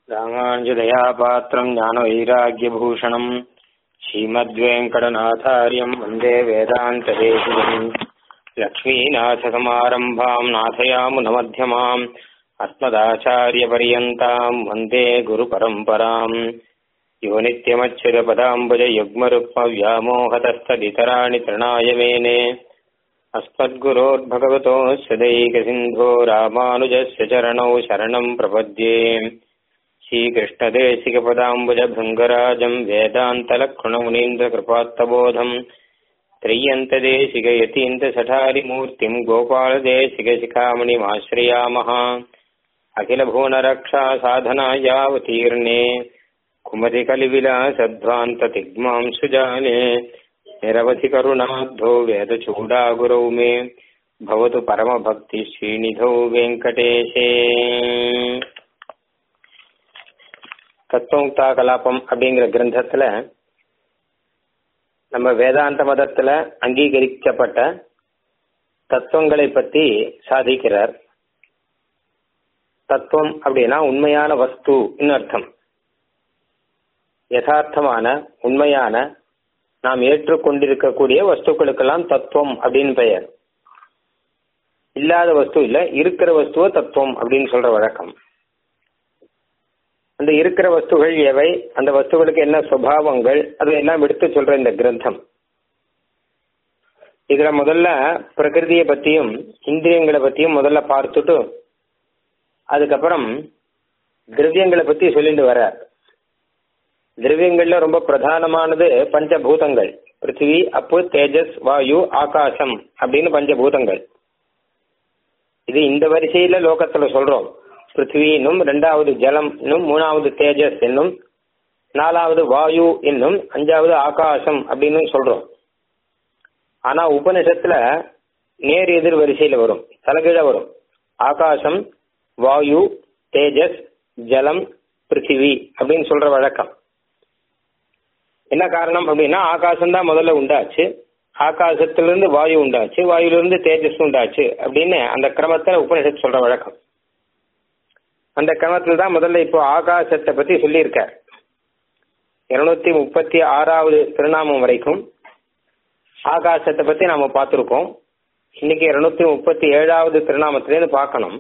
रामाञ्जदया पात्रम् ज्ञानवैराग्यभूषणम् श्रीमद्वेङ्कटनाथार्यम् वन्दे वेदान्तदेशिकम् लक्ष्मीनाथसमारम्भाम् नाथयामुनमध्यमाम् अस्मदाचार्यपर्यन्ताम् वन्दे गुरुपरम्पराम् यो नित्यमच्युतपदाम्बुजयुग्मरुक्मव्यामोहतस्तदितराणि तृणाय मेने अस्मद्गुरोर्भगवतोऽस्य दैकसिन्धो रामानुजस्य चरणौ शरणम् प्रपद्ये श्रीकृष्णदेशिकपदाम्बुजभृङ्गराजम् वेदान्तलक्षणमुनीन्द्रकृपात्तबोधम् त्रय्यन्तदेशिकयतीन्द्रसठारिमूर्तिम् गोपालदेशिकशिखामणिमाश्रयामः अखिलभुवनरक्षा साधनायावतीर्णे कुमतिकलिविलासध्वान्ततिग्मां सुजाने निरवधिकरुणाब्धो वेदचूडागुरौ मे भवतु परमभक्तिश्रीनिधौ वेङ्कटेशे தத்துவமுக்தா கலாபம் அப்படிங்கிற கிரந்தத்துல நம்ம வேதாந்த மதத்துல அங்கீகரிக்கப்பட்ட தத்துவங்களை பத்தி சாதிக்கிறார் தத்துவம் அப்படின்னா உண்மையான வஸ்து அர்த்தம் யதார்த்தமான உண்மையான நாம் ஏற்றுக்கொண்டிருக்கக்கூடிய வஸ்துக்களுக்கெல்லாம் தத்துவம் அப்படின்னு பெயர் இல்லாத வஸ்து இல்ல இருக்கிற வஸ்துவ தத்துவம் அப்படின்னு சொல்ற வழக்கம் அந்த இருக்கிற வஸ்துகள் எவை அந்த வஸ்துகளுக்கு என்ன சுவாவங்கள் அது எல்லாம் எடுத்து சொல்ற இந்த கிரந்தம் இதுல முதல்ல பிரகிருதியை பத்தியும் இந்திரியங்களை பத்தியும் முதல்ல பார்த்துட்டு அதுக்கப்புறம் திரவியங்களை பத்தி சொல்லிட்டு வர திரவியங்கள்ல ரொம்ப பிரதானமானது பஞ்சபூதங்கள் பிருத்திவி அப்பு தேஜஸ் வாயு ஆகாசம் அப்படின்னு பஞ்சபூதங்கள் இது இந்த வரிசையில லோகத்துல சொல்றோம் பிருத்திவி என்னும் ரெண்டாவது ஜலம் என்னும் மூணாவது தேஜஸ் என்னும் நாலாவது வாயு என்னும் அஞ்சாவது ஆகாசம் அப்படின்னு சொல்றோம் ஆனா உபனிஷத்துல நேர் எதிர் வரிசையில வரும் தலைகீழ வரும் ஆகாசம் வாயு தேஜஸ் ஜலம் பிருத்திவி அப்படின்னு சொல்ற வழக்கம் என்ன காரணம் அப்படின்னா ஆகாசம் தான் முதல்ல உண்டாச்சு ஆகாசத்திலிருந்து வாயு உண்டாச்சு வாயுலிருந்து தேஜஸ் உண்டாச்சு அப்படின்னு அந்த கிரமத்துல உபனிஷத்து சொல்ற வழக்கம் அந்த கிரமத்தில் தான் முதல்ல இப்போ ஆகாசத்தை பத்தி சொல்லியிருக்கார் இருநூத்தி முப்பத்தி ஆறாவது திருநாமம் வரைக்கும் ஆகாசத்தை பத்தி நாம பார்த்துருக்கோம் இன்னைக்கு இருநூத்தி முப்பத்தி ஏழாவது திருநாமத்திலேருந்து பார்க்கணும்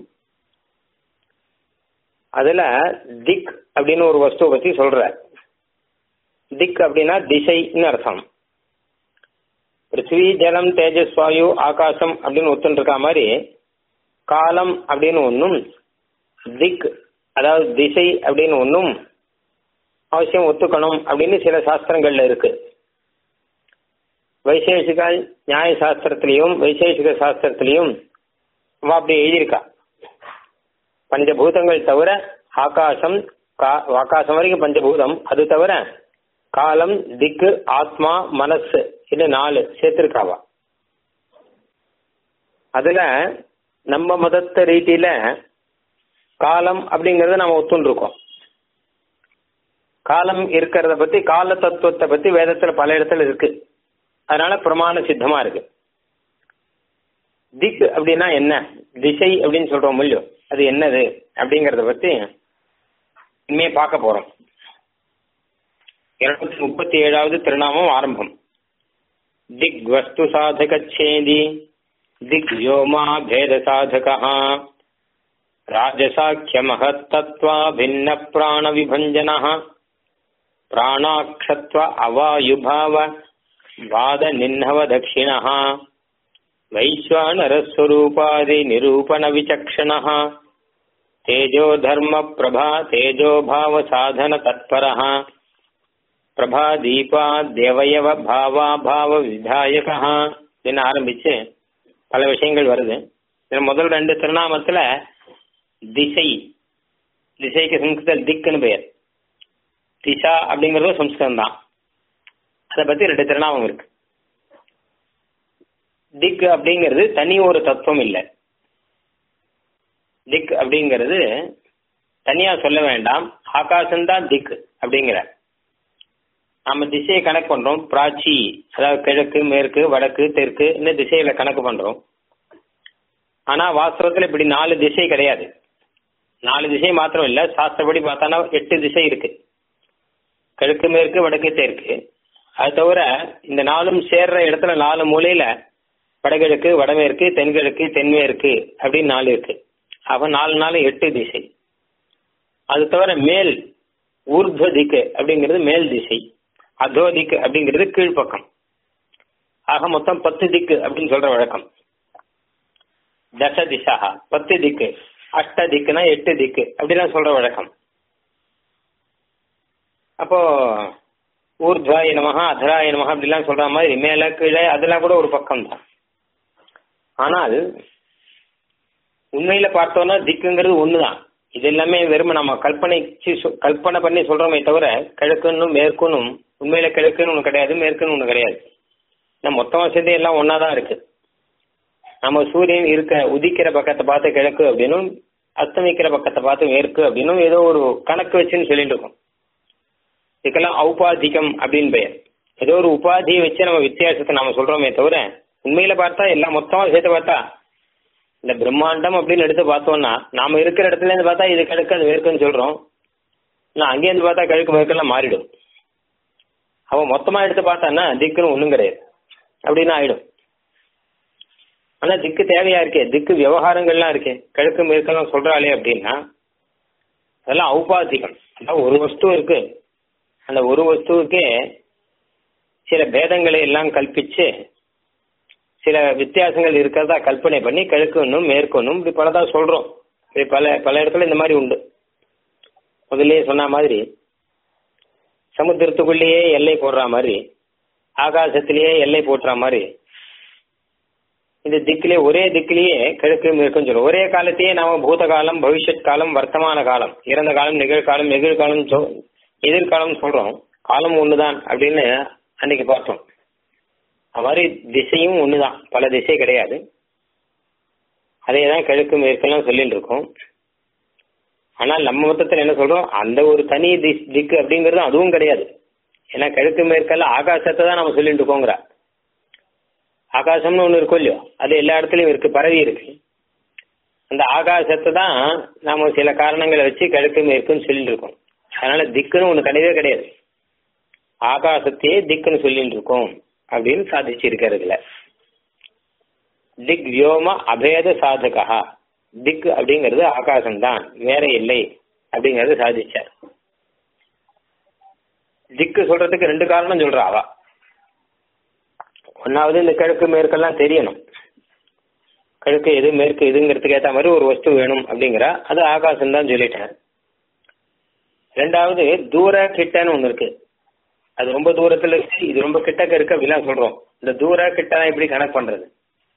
அதுல திக் அப்படின்னு ஒரு வஸ்துவை பத்தி சொல்ற திக் அப்படின்னா திசைன்னு அர்த்தம் பிருத்திவி ஜலம் தேஜஸ் வாயு ஆகாசம் அப்படின்னு ஒத்துன்னு இருக்கா மாதிரி காலம் அப்படின்னு ஒன்றும் திக் அதாவது திசை அப்படின்னு ஒன்றும் அவசியம் ஒத்துக்கணும் அப்படின்னு சில சாஸ்திரங்கள்ல இருக்கு வைசேஷிக நியாய சாஸ்திரத்திலையும் வைசேஷிக சாஸ்திரத்திலையும் அவ அப்படி எழுதியிருக்கா பஞ்சபூதங்கள் தவிர ஆகாசம் கா ஆகாசம் வரைக்கும் பஞ்சபூதம் அது தவிர காலம் திக்கு ஆத்மா மனசு இது நாலு சேர்த்திருக்காவா அதுல நம்ம மதத்த ரீதியில காலம் அப்படிங்கறத நம்ம ஒத்துன்னு இருக்கோம் காலம் இருக்கிறத பத்தி கால தத்துவத்தை பத்தி வேதத்துல பல இடத்துல இருக்கு அதனால பிரமாண சித்தமா இருக்கு திக் அப்படின்னா என்ன திசை அப்படின்னு சொல்றோம் இல்லையோ அது என்னது அப்படிங்கறத பத்தி இனிமே பார்க்க போறோம் இருநூத்தி முப்பத்தி ஏழாவது திருநாமம் ஆரம்பம் திக் வஸ்து சாதகச்சேதி திக் யோமா பேத சாதகா राजसाख्यमहत्तत्वा भिन्नप्राणविभञ्जनः प्राणाक्षत्व अवायुभाव वादनिह्नवदक्षिणः वैश्वानरस्वरूपादिनिरूपणविचक्षणः तेजोधर्मप्रभा तेजोभावसाधनतत्परः பிரபாதீபாத்யவயவ பாவாபாவ விதாயகா என்று ஆரம்பிச்சு பல விஷயங்கள் வருது முதல் ரெண்டு திருநாமத்துல திசை திசைக்கு சம்ஸ்கிருத திக்குன்னு பெயர் திசா அப்படிங்கிறது சம்ஸ்கிருதம் தான் அதை பத்தி ரெண்டு திருநாமம் இருக்கு திக் அப்படிங்கிறது தனி ஒரு தத்துவம் இல்லை திக் அப்படிங்கிறது தனியா சொல்ல வேண்டாம் ஆகாசம்தான் திக் அப்படிங்கிற நம்ம திசையை கணக்கு பண்றோம் பிராச்சி அதாவது கிழக்கு மேற்கு வடக்கு தெற்கு இந்த திசையில கணக்கு பண்றோம் ஆனா வாஸ்தவத்துல இப்படி நாலு திசை கிடையாது நாலு திசை மாத்திரம் இல்ல சாஸ்திரப்படி பார்த்தானா எட்டு திசை இருக்கு கிழக்கு மேற்கு வடக்கு தெற்கு அது தவிர இந்த நாலும் சேர்ற இடத்துல நாலு மூலையில வடகிழக்கு வடமேற்கு தென்கிழக்கு தென்மேற்கு அப்படின்னு நாலு இருக்கு அப்ப நாலு நாலு எட்டு திசை அது தவிர மேல் ஊர்துவ திக்கு அப்படிங்கிறது மேல் திசை அதோ திக்கு அப்படிங்கிறது கீழ்ப்பக்கம் ஆக மொத்தம் பத்து திக்கு அப்படின்னு சொல்ற வழக்கம் தச திசா பத்து திக்கு அஷ்ட திக்குனா எட்டு திக்கு அப்படிலாம் சொல்ற வழக்கம் அப்போ ஊர்துவாய நமகா அதராய நமகா அப்படிலாம் சொல்ற மாதிரி மேல கீழே அதெல்லாம் கூட ஒரு பக்கம் தான் ஆனால் உண்மையில பார்த்தோம்னா திக்குங்கிறது ஒண்ணுதான் இது எல்லாமே வெறும் நம்ம கல்பனைச்சு சொ- கல்பனை பண்ணி சொல்றோமே தவிர கிழக்குன்னும் மேற்குன்னும் உண்மையில கிழக்குன்னு ஒண்ணு கிடையாது மேற்குன்னு ஒண்ணு கிடையாது நம்ம மொத்தமா சேர்ந்து எல்லாம் ஒன்னா தான் இருக்கு நம்ம சூரியன் இருக்க உதிக்கிற பக்கத்தை பார்த்து கிழக்கு அப்படின்னும் அஸ்தமிக்கிற பக்கத்தை பார்த்து மேற்கு அப்படின்னும் ஏதோ ஒரு கணக்கு வச்சுன்னு சொல்லிட்டு இருக்கோம் இதுக்கெல்லாம் ஔபாதிகம் அப்படின்னு பெயர் ஏதோ ஒரு உபாதியை வச்சு நம்ம வித்தியாசத்தை நாம சொல்றோமே தவிர உண்மையில பார்த்தா எல்லாம் மொத்தமா சேர்த்து பார்த்தா இந்த பிரம்மாண்டம் அப்படின்னு எடுத்து பார்த்தோம்னா நாம இருக்கிற இடத்துல இருந்து பார்த்தா இது கிழக்கு அது மேற்குன்னு சொல்றோம் நான் அங்கேருந்து பார்த்தா கிழக்கு மேற்கெல்லாம் மாறிடும் அவன் மொத்தமா எடுத்து பார்த்தான்னா திக்குன்னு ஒண்ணும் கிடையாது அப்படின்னு ஆயிடும் ஆனா திக்கு தேவையா இருக்கே திக்கு விவகாரங்கள்லாம் இருக்கே கிழக்கு மேற்கெல்லாம் சொல்றாளே அப்படின்னா அதெல்லாம் ஔபாதிகம் அதான் ஒரு வஸ்து இருக்கு அந்த ஒரு வஸ்துவுக்கே சில பேதங்களை எல்லாம் கல்பிச்சு சில வித்தியாசங்கள் இருக்கிறதா கற்பனை பண்ணி கிழக்குன்னும் மேற்கொன்னும் இப்படி பலதா சொல்றோம் இப்படி பல பல இடத்துல இந்த மாதிரி உண்டு முதல்லயே சொன்ன மாதிரி சமுத்திரத்துக்குள்ளேயே எல்லை போடுற மாதிரி ஆகாசத்திலேயே எல்லை போட்டுற மாதிரி இந்த திக்கிலே ஒரே திக்கிலேயே கிழக்கு மேற்கும் சொல்றோம் ஒரே காலத்தையே நாம பூத காலம் பவிஷ்யத் காலம் வர்த்தமான காலம் இறந்த காலம் நிகழ்காலம் எதிர்காலம் சொ- எதிர்காலம் சொல்றோம் காலம் ஒண்ணுதான் அப்படின்னு அன்னைக்கு பார்த்தோம் அது மாதிரி திசையும் ஒண்ணுதான் பல திசை கிடையாது அதே தான் கிழக்கு மேற்கெல்லாம் சொல்லிட்டு இருக்கோம் ஆனால் நம்ம மொத்தத்தில் என்ன சொல்றோம் அந்த ஒரு தனி திஸ் திக்கு அப்படிங்கிறது அதுவும் கிடையாது ஏன்னா கிழக்கு மேற்கெல்லாம் ஆகாசத்தை தான் நம்ம சொல்லிட்டு இருக்கோங்கிற ஆகாசம்னு ஒன்று இருக்கும் இல்லையோ அது எல்லா இடத்துலயும் இருக்கு பரவி இருக்கு அந்த ஆகாசத்தை தான் நாம சில காரணங்களை வச்சு கிழக்கு மேற்குன்னு சொல்லிட்டு இருக்கோம் அதனால திக்குன்னு ஒன்று கிடையவே கிடையாது ஆகாசத்தையே திக்குன்னு சொல்லிட்டு இருக்கோம் அப்படின்னு சாதிச்சிருக்கிறதுல திக் வியோம அபேத சாதகா திக் அப்படிங்கிறது ஆகாசம் தான் வேற இல்லை அப்படிங்கறது சாதிச்சார் திக்கு சொல்றதுக்கு ரெண்டு காரணம் சொல்றா அவ ஒன்னாவது இந்த கிழக்கு மேற்கெல்லாம் தெரியணும் கிழக்கு எது மேற்கு எதுங்கிறதுக்கு ஏத்த மாதிரி ஒரு வஸ்து வேணும் அப்படிங்கிற அது ஆகாசம் தான் சொல்லிட்டேன் ரெண்டாவது தூர கிட்டன்னு ஒண்ணு இருக்கு அது ரொம்ப தூரத்துல இருக்கு இது ரொம்ப கிட்டக்க இருக்கு அப்படிலாம் சொல்றோம் இந்த தூர கிட்ட எப்படி கணக்கு பண்றது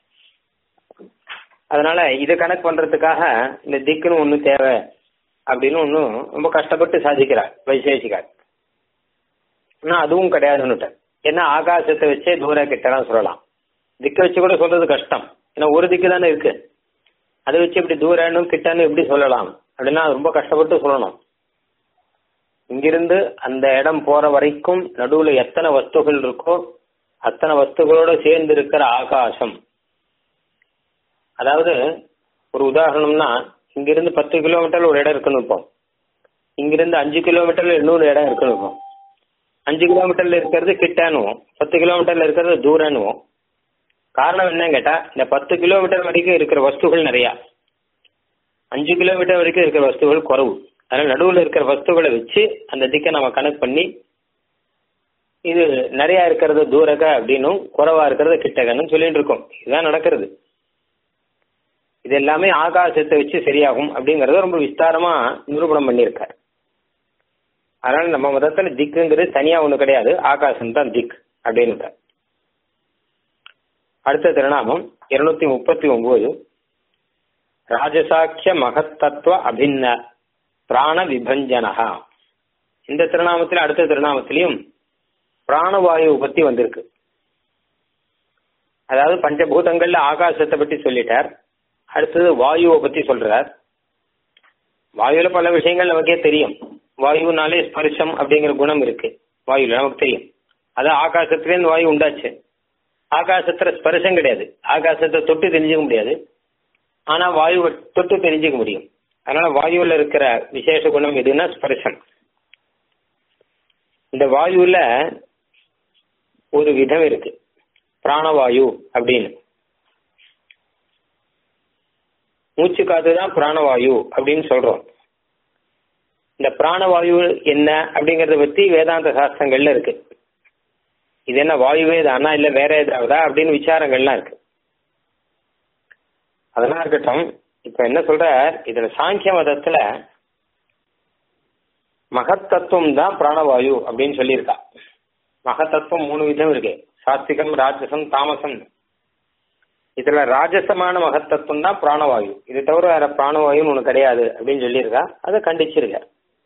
அதனால இதை கணக்கு பண்றதுக்காக இந்த திக்குன்னு ஒண்ணு தேவை அப்படின்னு ஒன்னும் ரொம்ப கஷ்டப்பட்டு சாதிக்கிறார் வைசேஷிகார் ஆனா அதுவும் கிடையாதுன்னுட்டேன் ஏன்னா ஆகாசத்தை வச்சே தூர கிட்டலாம் சொல்லலாம் திக்க வச்சு கூட சொல்றது கஷ்டம் ஏன்னா ஒரு திக்கு தானே இருக்கு அதை வச்சு இப்படி தூரன்னு கிட்டன்னு எப்படி சொல்லலாம் அப்படின்னா அது ரொம்ப கஷ்டப்பட்டு சொல்லணும் இங்கிருந்து அந்த இடம் போற வரைக்கும் நடுவுல எத்தனை வஸ்துகள் இருக்கோ அத்தனை வஸ்துகளோட சேர்ந்து இருக்கிற ஆகாசம் அதாவது ஒரு உதாரணம்னா இங்கிருந்து பத்து கிலோமீட்டர்ல ஒரு இடம் இருக்குன்னு இருப்போம் இங்கிருந்து அஞ்சு கிலோமீட்டர்ல இன்னொரு இடம் இருக்குன்னு இருப்போம் அஞ்சு கிலோமீட்டர்ல இருக்கிறது கிட்டானுவோம் பத்து கிலோமீட்டர்ல இருக்கிறது தூரனுவோம் காரணம் என்னன்னு கேட்டா இந்த பத்து கிலோமீட்டர் வரைக்கும் இருக்கிற வஸ்துகள் நிறைய அஞ்சு கிலோமீட்டர் வரைக்கும் இருக்கிற வஸ்துகள் குறவு அதனால நடுவுல இருக்கிற வஸ்துகளை வச்சு அந்த திக்கை நம்ம கணக்கு பண்ணி இது நிறைய இருக்கிறது தூரக அப்படின்னும் குறைவா இருக்கிறது கிட்டகன்னு சொல்லிட்டு இருக்கோம் இதுதான் நடக்கிறது இது எல்லாமே ஆகாசத்தை வச்சு சரியாகும் அப்படிங்கறத ரொம்ப விஸ்தாரமா நிரூபணம் பண்ணியிருக்கார் அதனால நம்ம மதத்துல திக்குங்கிறது தனியா ஒண்ணு கிடையாது ஆகாசம் தான் திக் அப்படின்னு அடுத்த திருநாமம் இருநூத்தி முப்பத்தி ஒன்பது ராஜசாக்கிய மகத்தத்துவ அபின்ன பிராண விபஞ்சனகா இந்த திருநாமத்தில் அடுத்த திருநாமத்திலையும் பிராணவாயு பத்தி வந்திருக்கு அதாவது பஞ்சபூதங்கள்ல ஆகாசத்தை பத்தி சொல்லிட்டார் அடுத்தது வாயுவை பத்தி சொல்றார் வாயுல பல விஷயங்கள் நமக்கே தெரியும் வாயுனாலே ஸ்பர்ஷம் அப்படிங்கிற குணம் இருக்கு வாயுல நமக்கு தெரியும் அது ஆகாசத்திலேருந்து வாயு உண்டாச்சு ஆகாசத்துல ஸ்பர்ஷம் கிடையாது ஆகாசத்தை தொட்டு தெரிஞ்சுக்க முடியாது ஆனா வாயுவை தொட்டு தெரிஞ்சுக்க முடியும் அதனால வாயுவில் இருக்கிற விசேஷ குணம் எதுன்னா ஸ்பர்சம் இந்த வாயுல ஒரு விதம் இருக்கு பிராணவாயு அப்படின்னு மூச்சு காத்து தான் பிராணவாயு அப்படின்னு சொல்றோம் இந்த பிராணவாயு என்ன அப்படிங்கறத பத்தி வேதாந்த சாஸ்திரங்கள்ல இருக்கு இது என்ன வாயுவே தானா இல்ல வேற ஏதாவதா அப்படின்னு விசாரங்கள்லாம் இருக்கு அதெல்லாம் இருக்கட்டும் இப்ப என்ன சொல்ற இதுல சாங்கிய மதத்துல மகத்தத்துவம் தான் பிராணவாயு அப்படின்னு சொல்லியிருக்கா மகத்தத்துவம் மூணு விதம் இருக்கு சாத்விகம் ராஜசம் தாமசம் இதுல ராஜசமான மகத்தத்துவம் தான் பிராணவாயு இது தவிர வேற பிராணவாயுன்னு ஒண்ணு கிடையாது அப்படின்னு சொல்லியிருக்கா அதை கண்டிச்சிருக்க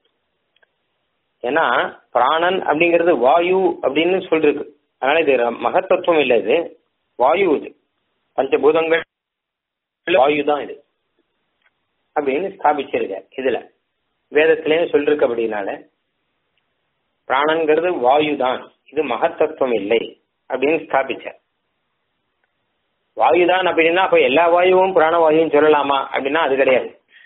ஏன்னா பிராணன் அப்படிங்கிறது வாயு அப்படின்னு சொல்லிருக்கு அதனால இது மகத்தத்துவம் இல்லை இது வாயு இது பஞ்சபூதங்கள் வாயு தான் இது அப்படின்னு ஸ்தாபிச்சிருக்க இதுல வேதத்திலேயும் சொல்லிருக்கு அப்படின்னால பிராணங்கிறது வாயு தான் இது மகத்தத்துவம் இல்லை அப்படின்னு ஸ்தாபிச்ச வாயு தான் அப்படின்னா அப்ப எல்லா வாயுவும் பிராணவாயுவும் சொல்லலாமா அப்படின்னா அது கிடையாது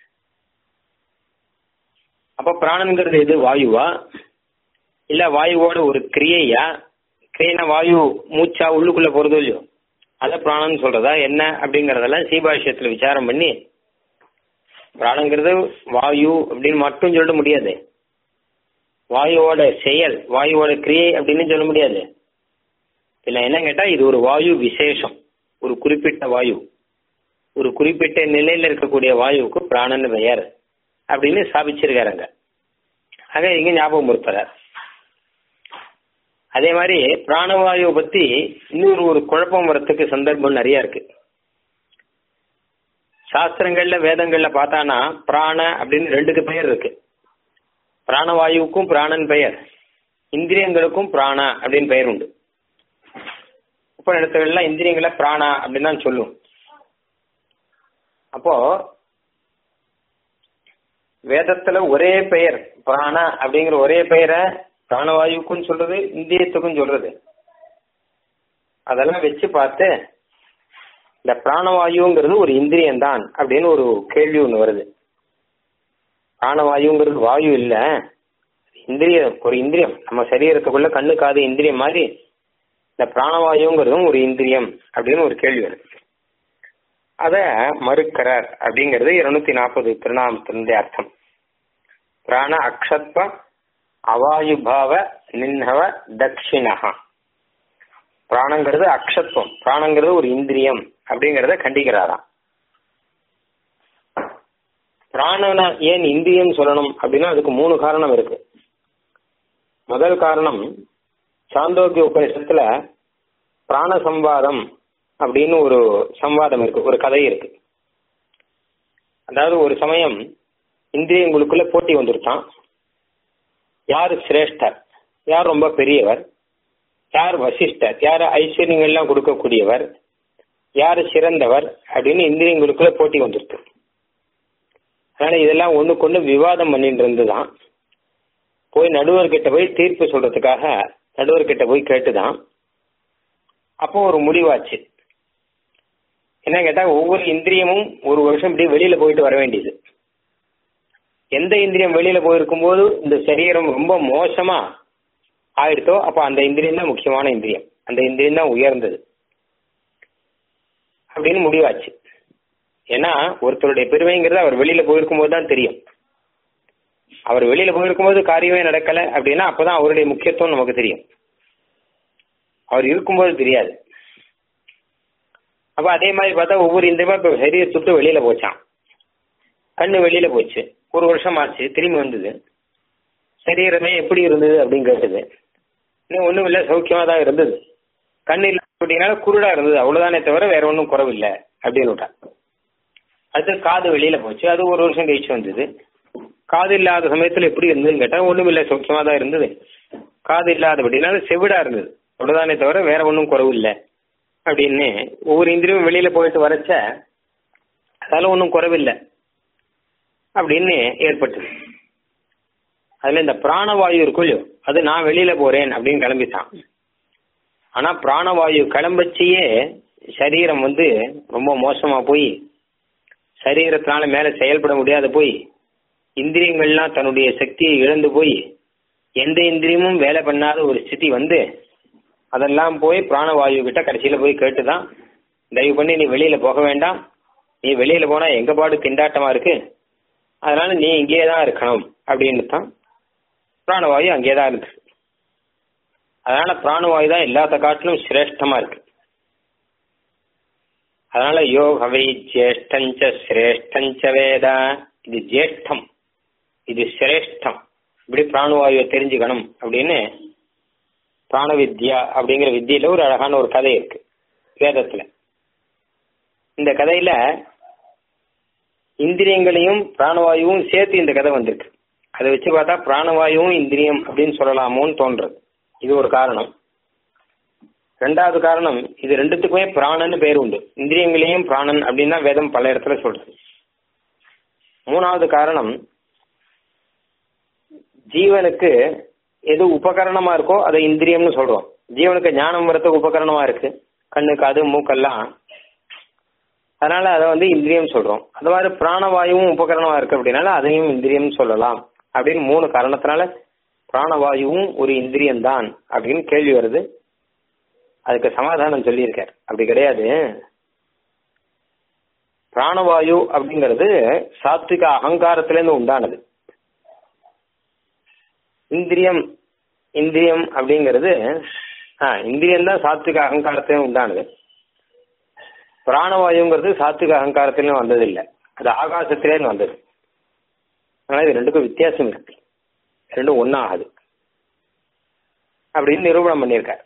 அப்ப பிராணங்கிறது எது வாயுவா இல்ல வாயுவோட ஒரு கிரியையா கிரியைனா வாயு மூச்சா உள்ளுக்குள்ள போறதோ இல்லையோ அத பிராணம் சொல்றதா என்ன அப்படிங்கறதெல்லாம் சீபாஷ்யத்துல விசாரம் பண்ணி பிராணங்கிறது வாயு அப்படின்னு மட்டும் சொல்ல முடியாது வாயுவோட செயல் வாயுவோட கிரியை அப்படின்னு சொல்ல முடியாது இல்ல என்ன கேட்டா இது ஒரு வாயு விசேஷம் ஒரு குறிப்பிட்ட வாயு ஒரு குறிப்பிட்ட நிலையில இருக்கக்கூடிய வாயுவுக்கு பிராணன் பெயர் அப்படின்னு ஸ்தாபிச்சிருக்காருங்க ஆக இங்க ஞாபகம் இருப்பதார் அதே மாதிரி பிராணவாயுவை பத்தி இன்னொரு ஒரு குழப்பம் வரத்துக்கு சந்தர்ப்பம் நிறைய இருக்கு சாஸ்திரங்கள்ல வேதங்கள்ல பார்த்தானா பிராண அப்படின்னு ரெண்டுக்கு பெயர் இருக்கு பிராணவாயுவுக்கும் பிராணன் பெயர் இந்திரியங்களுக்கும் பிராணா அப்படின்னு பெயர் உண்டு உபநிடத்துகள்லாம் இந்திரியங்களை பிராணா அப்படின்னு தான் சொல்லும் அப்போ வேதத்துல ஒரே பெயர் பிராண அப்படிங்கிற ஒரே பெயரை பிராணவாயுக்கும் சொல்றது இந்திரியத்துக்கும் சொல்றது அதெல்லாம் வச்சு பார்த்து இந்த பிராணவாயுங்கிறது ஒரு இந்திரியம் தான் அப்படின்னு ஒரு கேள்வி ஒன்று வருது பிராணவாயுங்கிறது வாயு இல்ல இந்திரியம் ஒரு இந்திரியம் நம்ம சரீரத்துக்குள்ள கண்ணு காது இந்திரியம் மாதிரி இந்த பிராணவாயுங்கிறதும் ஒரு இந்திரியம் அப்படின்னு ஒரு கேள்வி வருது அத மறுக்கிறார் அப்படிங்கிறது இருநூத்தி நாற்பது திருநாமத்தினுடைய அர்த்தம் பிராண அக்ஷத்வ அவாயுபாவ நின்னவ தட்சிணகா பிராணங்கிறது அக்ஷத்துவம் பிராணங்கிறது ஒரு இந்திரியம் அப்படிங்கறத கண்டிக்கிறாராம் பிராணனை ஏன் இந்திரியம் சொல்லணும் அப்படின்னா அதுக்கு மூணு காரணம் இருக்கு முதல் காரணம் சாந்தோக்கிய உபநிஷத்துல பிராண சம்வாதம் அப்படின்னு ஒரு சம்வாதம் இருக்கு ஒரு கதை இருக்கு அதாவது ஒரு சமயம் இந்திரியங்களுக்குள்ள போட்டி வந்துருச்சான் யார் சிரேஷ்டர் யார் ரொம்ப பெரியவர் யார் வசிஷ்டர் யார் ஐஸ்வர்யங்கள்லாம் கொடுக்கக்கூடியவர் யார் சிறந்தவர் அப்படின்னு இந்திரியங்களுக்குள்ள போட்டி வந்துருக்கு அதனால இதெல்லாம் ஒண்ணுக்கு ஒண்ணு விவாதம் பண்ணிட்டு இருந்துதான் போய் நடுவர்கிட்ட போய் தீர்ப்பு சொல்றதுக்காக நடுவர்கிட்ட போய் கேட்டுதான் அப்போ ஒரு முடிவாச்சு என்ன கேட்டா ஒவ்வொரு இந்திரியமும் ஒரு வருஷம் இப்படி வெளியில போயிட்டு வர வேண்டியது எந்த இந்திரியம் வெளியில போயிருக்கும் போது இந்த சரீரம் ரொம்ப மோசமா ஆயிடுத்தோ அப்ப அந்த இந்திரியம் தான் முக்கியமான இந்திரியம் அந்த இந்திரியம் தான் உயர்ந்தது அப்படின்னு முடிவாச்சு ஏன்னா ஒருத்தருடைய பெருமைங்கிறது அவர் வெளியில போயிருக்கும் போது தான் தெரியும் அவர் வெளியில போயிருக்கும் போது காரியமே நடக்கல அப்படின்னா அப்பதான் அவருடைய முக்கியத்துவம் நமக்கு தெரியும் அவர் இருக்கும்போது தெரியாது அப்ப அதே மாதிரி பார்த்தா ஒவ்வொரு இந்திரியமா இப்ப சரீரத்தை விட்டு வெளியில போச்சான் கண்ணு வெளியில போச்சு ஒரு வருஷம் ஆச்சு திரும்பி வந்தது சரீரமே எப்படி இருந்தது அப்படின்னு கேட்டது இன்னும் ஒண்ணும் இல்ல சௌக்கியமா தான் இருந்தது கண்ணு இல்லை அப்படின்னால குருடா இருந்தது அவ்வளவுதானே தவிர வேற ஒன்றும் குறவில்லை அப்படின்னு விட்டா அடுத்து காது வெளியில போச்சு அது ஒரு வருஷம் கழிச்சு வந்தது காது இல்லாத சமயத்துல எப்படி இருந்ததுன்னு கேட்டா ஒண்ணும் இல்ல சௌக்கியமா தான் இருந்தது காது இல்லாதபடினால செவிடா இருந்தது அவ்வளவுதானே தவிர வேற ஒன்றும் குறவு இல்லை அப்படின்னு ஒவ்வொரு இந்திரியும் வெளியில போயிட்டு வரச்ச அதால ஒன்றும் குறவில்லை அப்படின்னு ஏற்பட்டது அதுல இந்த பிராணவாயு இருக்கும் இல்லையோ அது நான் வெளியில போறேன் அப்படின்னு கிளம்பிட்டான் ஆனா பிராணவாயு கிளம்பச்சியே சரீரம் வந்து ரொம்ப மோசமா போய் சரீரத்தினால மேல செயல்பட முடியாத போய் இந்திரியங்கள்லாம் தன்னுடைய சக்தியை இழந்து போய் எந்த இந்திரியமும் வேலை பண்ணாத ஒரு ஸ்திதி வந்து அதெல்லாம் போய் பிராணவாயு கிட்ட கடைசியில போய் கேட்டுதான் தயவு பண்ணி நீ வெளியில போக வேண்டாம் நீ வெளியில போனா எங்க பாடு திண்டாட்டமா இருக்கு அதனால நீ இங்கேயே தான் இருக்கணும் அப்படின்னு தான் பிராணவாயு அங்கேயே தான் இருக்கு அதனால பிராணவாயு தான் எல்லாத்த காட்டிலும் சிரேஷ்டமா இருக்கு அதனால யோகவை ஜேஷ்டஞ்ச சிரேஷ்டஞ்ச வேத இது ஜேஷ்டம் இது சிரேஷ்டம் இப்படி பிராணவாயுவை தெரிஞ்சுக்கணும் அப்படின்னு பிராண வித்யா அப்படிங்கிற வித்தியில ஒரு அழகான ஒரு கதை இருக்கு வேதத்துல இந்த கதையில இந்திரியங்களையும் பிராணவாயுவும் சேர்த்து இந்த கதை வந்திருக்கு அதை வச்சு பார்த்தா பிராணவாயுவும் இந்திரியம் அப்படின்னு சொல்லலாமோன்னு தோன்றது இது ஒரு காரணம் ரெண்டாவது காரணம் இது ரெண்டுத்துக்குமே பிராணன்னு பேர் உண்டு இந்திரியங்களையும் பிராணன் அப்படின்னு தான் வேதம் பல இடத்துல சொல்றது மூணாவது காரணம் ஜீவனுக்கு எது உபகரணமா இருக்கோ அதை இந்திரியம்னு சொல்றோம் ஜீவனுக்கு ஞானம் வரத்துக்கு உபகரணமா இருக்கு கண்ணு காது மூக்கெல்லாம் அதனால அதை வந்து இந்திரியம் சொல்றோம் அது மாதிரி பிராணவாயுவும் உபகரணமா இருக்கு அப்படின்னால அதையும் இந்திரியம் சொல்லலாம் அப்படின்னு மூணு காரணத்தினால பிராணவாயுவும் ஒரு இந்திரியம் தான் அப்படின்னு கேள்வி வருது அதுக்கு சமாதானம் சொல்லியிருக்கார் அப்படி கிடையாது பிராணவாயு அப்படிங்கிறது சாத்விக அகங்காரத்திலேருந்து உண்டானது இந்திரியம் இந்திரியம் அப்படிங்கிறது ஆ இந்திரியம் தான் சாத்விக அகங்காரத்திலும் உண்டானது பிராணவாயுங்கிறது சாத்விக அகங்காரத்திலும் வந்ததில்லை அது ஆகாசத்திலேருந்து வந்தது அதனால இது ரெண்டுக்கும் வித்தியாசம் இருக்கு ரெண்டும் ஒன்னாகாது அப்படின்னு நிரூபணம் பண்ணியிருக்கார்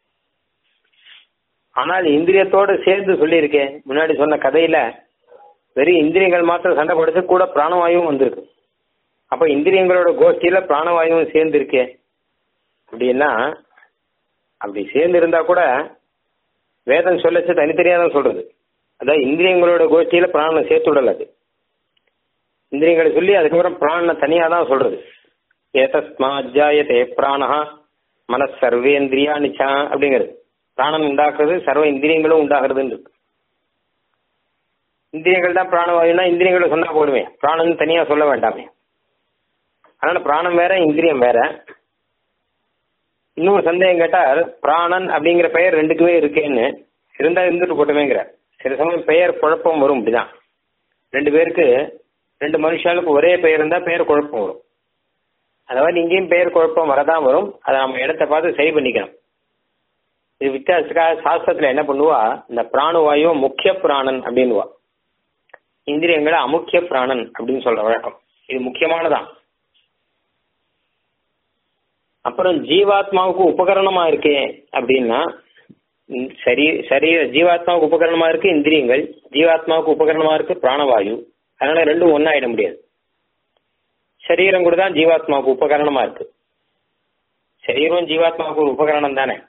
ஆனால் இந்திரியத்தோடு சேர்ந்து சொல்லியிருக்கேன் முன்னாடி சொன்ன கதையில வெறும் இந்திரியங்கள் மாத்திரம் சண்டை போடுறது கூட பிராணவாயுவும் வந்திருக்கு அப்ப இந்திரியங்களோட கோஷ்டியில பிராணவாயுவும் சேர்ந்து இருக்கே அப்படின்னா அப்படி சேர்ந்து இருந்தா கூட வேதம் சொல்லச்சு தனித்தனியா தான் சொல்றது அதான் இந்திரியங்களோட கோஷ்டியில பிராணனை சேர்த்து விடல அது இந்திரியங்களை சொல்லி அதுக்கப்புறம் பிராணனை தனியா தான் சொல்றது ஏதஸ்மாஜாயதே பிராணஹா மனஸ் சர்வேந்திரியா நிச்சா அப்படிங்கிறது பிராணன் உண்டாக்குறது சர்வ இந்திரியங்களும் உண்டாகிறதுன்னு இருக்கு இந்திரியங்கள் தான் பிராணவாயுனா இந்திரியங்களை சொன்னா போடுமே பிராணன் தனியா சொல்ல வேண்டாமே அதனால பிராணம் வேற இந்திரியம் வேற இன்னொரு சந்தேகம் கேட்டால் பிராணன் அப்படிங்கிற பெயர் ரெண்டுக்குமே இருக்கேன்னு இருந்தா இருந்துட்டு போட்டுமேங்கிற சில சமயம் பெயர் குழப்பம் வரும் இப்படிதான் ரெண்டு பேருக்கு ரெண்டு மனுஷாளுக்கு ஒரே பெயர் இருந்தா பெயர் குழப்பம் வரும் அந்த மாதிரி இங்கேயும் பெயர் குழப்பம் வரதான் வரும் அதை நம்ம இடத்த பார்த்து சரி பண்ணிக்கணும் இது வித்தியாசத்துக்காக சாஸ்திரத்துல என்ன பண்ணுவா இந்த பிராணுவாயு முக்கிய பிராணன் அப்படின்னுவா இந்திரியங்களை அமுக்கிய பிராணன் அப்படின்னு சொல்ற வழக்கம் இது முக்கியமானதான் அப்புறம் ஜீவாத்மாவுக்கு உபகரணமா இருக்கே அப்படின்னா சரி சரி ஜீவாத்மாவுக்கு உபகரணமா இருக்கு இந்திரியங்கள் ஜீவாத்மாவுக்கு உபகரணமா இருக்கு பிராணவாயு அதனால ரெண்டும் ஒன்னாயிட முடியாது சரீரம் கூட தான் ஜீவாத்மாவுக்கு உபகரணமா இருக்கு சரீரம் ஜீவாத்மாவுக்கு ஒரு உபகரணம் தானே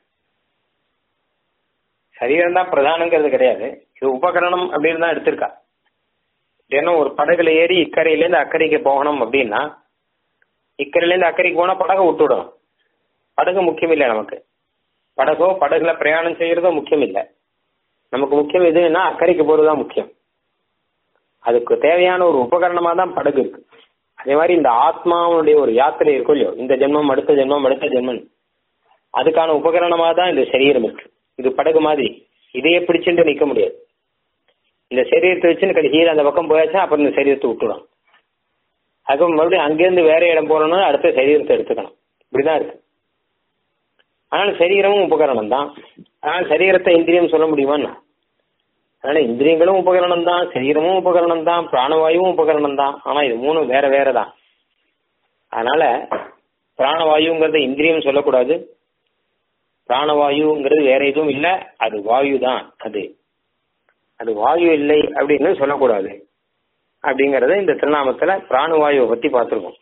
சரீரம் தான் பிரதானங்கிறது கிடையாது இது உபகரணம் அப்படின்னு தான் எடுத்திருக்கா ஏன்னா ஒரு படகுல ஏறி இக்கரையிலேருந்து அக்கறைக்கு போகணும் அப்படின்னா இக்கரையிலேருந்து அக்கறைக்கு போனா படகை விட்டுவிடும் படகு முக்கியம் இல்லை நமக்கு படகோ படகுல பிரயாணம் செய்யறதோ முக்கியம் இல்லை நமக்கு முக்கியம் எதுன்னா அக்கறைக்கு போறதுதான் முக்கியம் அதுக்கு தேவையான ஒரு உபகரணமா தான் படகு இருக்கு அதே மாதிரி இந்த ஆத்மாவுடைய ஒரு யாத்திரை இருக்கும் இல்லையோ இந்த ஜென்மம் அடுத்த ஜென்மம் அடுத்த ஜென்மம் அதுக்கான உபகரணமா தான் இந்த சரீரம் இருக்கு இது படகு மாதிரி இதையே பிடிச்சுட்டு நிக்க முடியாது இந்த சரீரத்தை வச்சுன்னு கடைசியில் அந்த பக்கம் போயாச்சா அப்புறம் இந்த சரீரத்தை விட்டுடும் அதுக்கு மறுபடியும் அங்கேருந்து வேற இடம் போறோம்னா அடுத்த சரீரத்தை எடுத்துக்கணும் இப்படிதான் இருக்கு அதனால சரீரமும் உபகரணம் தான் அதனால சரீரத்தை இந்திரியம் சொல்ல முடியுமான்னா அதனால இந்திரியங்களும் உபகரணம் தான் சரீரமும் உபகரணம் தான் பிராணவாயுவும் உபகரணம் தான் ஆனா இது மூணும் வேற வேற தான் அதனால பிராணவாயுங்கிறத இந்திரியம் சொல்லக்கூடாது பிராணவாயுங்கிறது வேற எதுவும் இல்லை அது வாயு தான் அது அது வாயு இல்லை அப்படின்னு சொல்லக்கூடாது அப்படிங்கறத இந்த திருநாமத்துல பிராணவாயுவை பத்தி பார்த்துருக்கோம்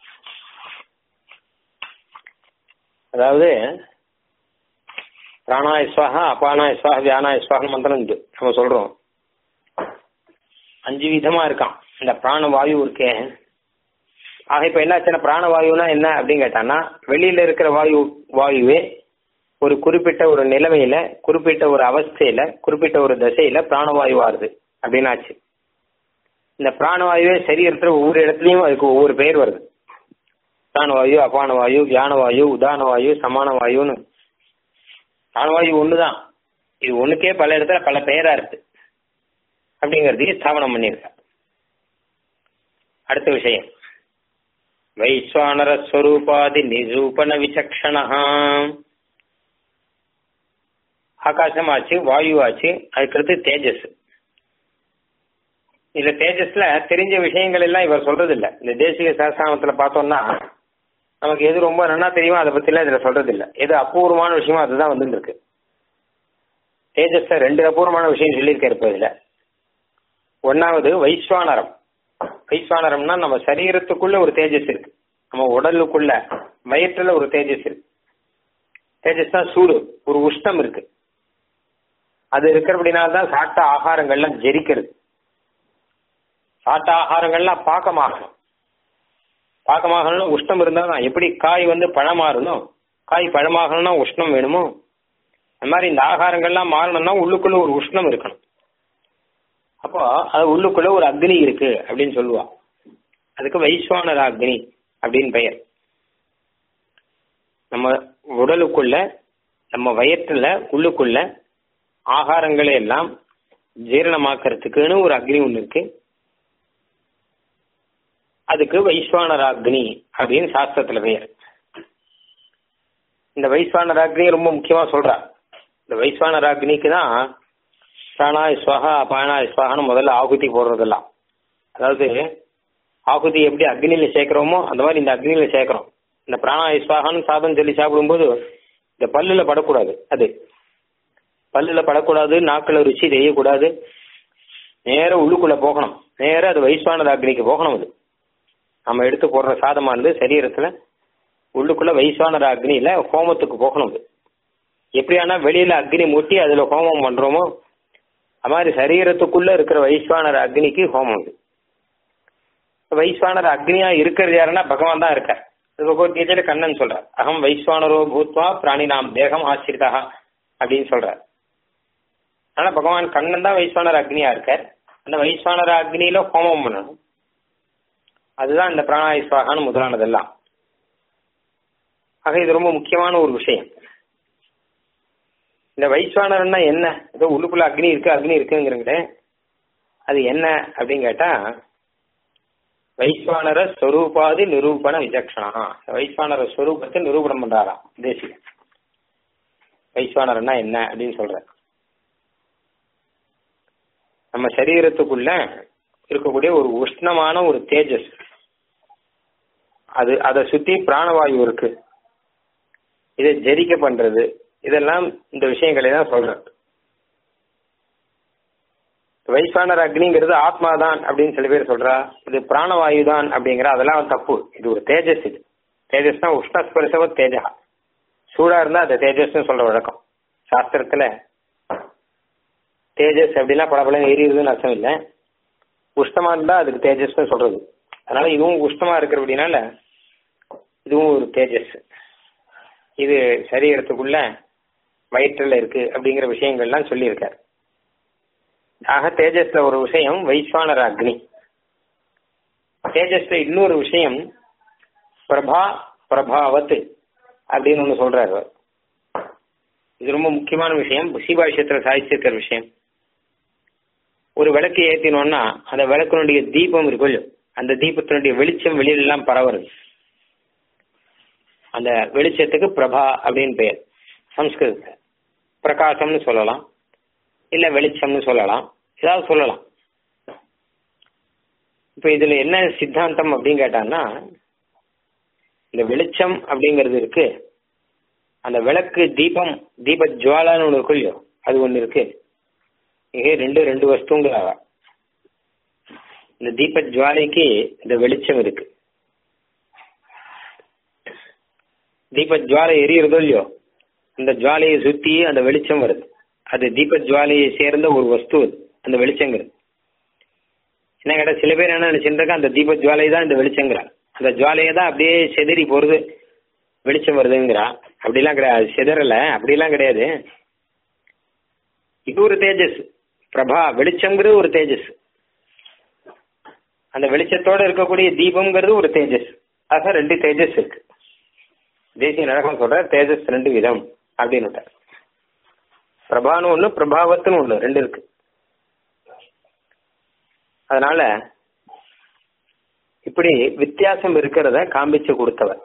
அதாவது பிராணாய ஸ்வாகா அபானாய ஸ்வாக வியானாய ஸ்வாக மந்திரம் இது நம்ம சொல்றோம் அஞ்சு விதமா இருக்கான் இந்த பிராணவாயு இருக்கே ஆக இப்ப என்ன ஆச்சுன்னா பிராணவாயுனா என்ன அப்படின்னு கேட்டான்னா வெளியில இருக்கிற வாயு வாயுவே ஒரு குறிப்பிட்ட ஒரு நிலைமையில குறிப்பிட்ட ஒரு அவஸ்தையில குறிப்பிட்ட ஒரு தசையில பிராணவாயு ஆறுது அப்படின்னு ஆச்சு இந்த பிராணவாயுவே சரீரத்துல ஒவ்வொரு இடத்துலயும் அதுக்கு ஒவ்வொரு பெயர் வருது பிராணவாயு அபானவாயு வியானவாயு உதானவாயு சமானவாயுன்னு பிராணவாயு ஒண்ணுதான் இது ஒண்ணுக்கே பல இடத்துல பல பெயரா இருக்கு அப்படிங்கிறதையும் ஸ்தாபனம் பண்ணியிருக்க அடுத்த விஷயம் வைஸ்வானர ஸ்வரூபாதி நிரூபண விசக்ஷணா ஆகாசம் ஆச்சு வாயு ஆச்சு அதுக்கடுத்து தேஜஸ் இதுல தேஜஸ்ல தெரிஞ்ச விஷயங்கள் எல்லாம் இவர் சொல்றது இல்ல இந்த தேசிய சாஸ்திராமத்துல பார்த்தோம்னா நமக்கு எது ரொம்ப நல்லா தெரியுமோ அதை பத்தி எல்லாம் இதுல சொல்றது இல்ல எது அபூர்வமான விஷயமோ அதுதான் வந்துட்டு இருக்கு தேஜஸ்ல ரெண்டு அபூர்வமான விஷயம் சொல்லியிருக்காரு இப்ப இதுல ஒன்னாவது வைஸ்வானரம் வைஸ்வானரம்னா நம்ம சரீரத்துக்குள்ள ஒரு தேஜஸ் இருக்கு நம்ம உடலுக்குள்ள வயிற்றுல ஒரு தேஜஸ் இருக்கு தேஜஸ்னா சூடு ஒரு உஷ்ணம் இருக்கு அது இருக்கிறபடினால தான் சாப்பிட்ட ஆகாரங்கள்லாம் ஜெரிக்கிறது சாப்பிட்ட ஆகாரங்கள்லாம் பாக்கமாகணும் பாக்கமாகணும்னா உஷ்ணம் இருந்தால் தான் எப்படி காய் வந்து பழமாறணும் காய் பழமாகணும்னா உஷ்ணம் வேணுமோ அந்த மாதிரி இந்த ஆகாரங்கள்லாம் மாறணும்னா உள்ளுக்குள்ள ஒரு உஷ்ணம் இருக்கணும் அப்போ அது உள்ளுக்குள்ள ஒரு அக்னி இருக்கு அப்படின்னு சொல்லுவா அதுக்கு வைஸ்வானர அக்னி அப்படின்னு பெயர் நம்ம உடலுக்குள்ள நம்ம வயிற்றுல உள்ளுக்குள்ள ஆகாரங்களை எல்லாம் ஜீரணமாக்கிறதுக்குன்னு ஒரு அக்னி ஒன்று இருக்கு அதுக்கு வைஸ்வானர அக்னி அப்படின்னு சாஸ்திரத்துல பெயர் இந்த வைஸ்வானர அக்னி ரொம்ப முக்கியமா சொல்றா இந்த வைஸ்வானர அக்னிக்கு தான் பிராணாய் ஸ்வஹா அபானாய் ஸ்வஹான்னு முதல்ல ஆகுதி போடுறதெல்லாம் அதாவது ஆகுதி எப்படி அக்னியில சேர்க்கிறோமோ அந்த மாதிரி இந்த அக்னியில சேர்க்கிறோம் இந்த பிராணாய் ஸ்வஹான்னு சாதம் சொல்லி சாப்பிடும்போது இந்த பல்லுல படக்கூடாது அது பல்லுல படக்கூடாது நாக்குல ருச்சி தெரியக்கூடாது நேர உள்ளுக்குள்ள போகணும் நேர அது வைஸ்வானத அக்னிக்கு போகணும் அது நம்ம எடுத்து போடுற சாதமானது சரீரத்துல உள்ளுக்குள்ள வைஸ்வானர அக்னியில ஹோமத்துக்கு போகணும் அது எப்படியானா வெளியில அக்னி மூட்டி அதுல ஹோமம் பண்றோமோ அது மாதிரி சரீரத்துக்குள்ள இருக்கிற வைஸ்வானர அக்னிக்கு ஹோமம் இது வைஸ்வானர அக்னியா இருக்கிறது யாருன்னா பகவான் தான் இருக்கார் பகவத்கீதையில கண்ணன் சொல்றார் அகம் வைஸ்வானரோ பூத்வா பிராணினாம் தேகம் ஆசிரிதா அப்படின்னு சொல்றார் ஆனா பகவான் கண்ணன் தான் வைஸ்வானர அக்னியா இருக்கார் அந்த வைஸ்வானர அக்னியில ஹோமம் பண்ணணும் அதுதான் இந்த பிராணாயுஸ்வாகான்னு முதலானதெல்லாம் ஆக இது ரொம்ப முக்கியமான ஒரு விஷயம் இந்த வைஸ்வானர்னா என்ன ஏதோ உள்ளுக்குள்ள அக்னி இருக்கு அக்னி இருக்குங்கிறீங்களே அது என்ன அப்படின்னு கேட்டா வைஸ்வானர ஸ்வரூபாதி நிரூபண விசக்ஷணா வைஸ்வானர ஸ்வரூபத்தை நிரூபணம் பண்றாராம் தேசிய வைஸ்வானர்னா என்ன அப்படின்னு சொல்ற நம்ம சரீரத்துக்குள்ள இருக்கக்கூடிய ஒரு உஷ்ணமான ஒரு தேஜஸ் அது அதை சுத்தி பிராணவாயு இருக்கு இதை ஜெரிக்க பண்றது இதெல்லாம் இந்த விஷயங்களை தான் சொல்றேன் வைஸ்வானர் அக்னிங்கிறது ஆத்மா தான் அப்படின்னு சில பேர் சொல்றா இது பிராணவாயு தான் அப்படிங்கிற அதெல்லாம் தப்பு இது ஒரு தேஜஸ் இது தேஜஸ்னா உஷ்ணஸ்பரிசவ தேஜா சூடா இருந்தா அது தேஜஸ்னு சொல்ற வழக்கம் சாஸ்திரத்துல தேஜஸ் அப்படின்னா படப்படம் எரியுதுன்னு அர்த்தம் இல்லை உஷ்ணமா இருந்தா அதுக்கு தேஜஸ்னு சொல்றது அதனால இதுவும் உஷ்ணமா இருக்கிற அப்படின்னால இதுவும் ஒரு தேஜஸ் இது சரீரத்துக்குள்ள வயிற்றுல இருக்கு அப்படிங்கிற விஷயங்கள்லாம் சொல்லியிருக்கார் ஆக தேஜஸ்ல ஒரு விஷயம் வைஸ்வானர அக்னி தேஜஸ்ல இன்னொரு விஷயம் பிரபா பிரபாவத் அப்படின்னு ஒன்று சொல்றாரு அவர் இது ரொம்ப முக்கியமான விஷயம் சீபாஷ்யத்துல சாதிச்சிருக்கிற விஷயம் ஒரு விளக்கு ஏத்தினோம்னா அந்த விளக்கினுடைய தீபம் இருக்கும் அந்த தீபத்தினுடைய வெளிச்சம் வெளியிலெல்லாம் பரவுறது அந்த வெளிச்சத்துக்கு பிரபா அப்படின்னு பெயர் சம்ஸ்கிருதத்துல பிரகாசம்னு சொல்லலாம் இல்ல வெளிச்சம்னு சொல்லலாம் ஏதாவது சொல்லலாம் இப்ப இதுல என்ன சித்தாந்தம் அப்படின்னு கேட்டான்னா இந்த வெளிச்சம் அப்படிங்கிறது இருக்கு அந்த விளக்கு தீபம் தீப ஜுவாலான்னு ஒன்று இருக்கு இல்லையோ அது ஒன்று இருக்கு இங்கே ரெண்டு ரெண்டு வஸ்துங்கிறாங்க இந்த தீப ஜுவாலைக்கு இந்த வெளிச்சம் இருக்கு தீப ஜுவாலை எரியுறதோ இல்லையோ அந்த ஜுவாலையை சுத்தி அந்த வெளிச்சம் வருது அது தீப ஜுவாலையை சேர்ந்த ஒரு வஸ்து அது அந்த வெளிச்சங்கிறது என்ன கேட்டா சில பேர் என்ன நினைச்சுட்டு அந்த தீப ஜுவாலை தான் இந்த வெளிச்சங்கிறான் அந்த ஜுவாலையை தான் அப்படியே செதறி போறது வெளிச்சம் வருதுங்கிறா அப்படிலாம் கிடையாது செதறல அப்படிலாம் கிடையாது இது ஒரு தேஜஸ் பிரபா வெளிச்சங்கிறது ஒரு தேஜஸ் அந்த வெளிச்சத்தோட இருக்கக்கூடிய தீபம்ங்கிறது ஒரு தேஜஸ் ஆக ரெண்டு தேஜஸ் இருக்கு தேசிய நரகம் சொல்ற தேஜஸ் ரெண்டு விதம் அப்படின்னு பிரபான்னு ஒண்ணு பிரபாவத்துன்னு ஒண்ணு ரெண்டு இருக்கு அதனால இப்படி வித்தியாசம் இருக்கிறத காண்பிச்சு கொடுத்தவர்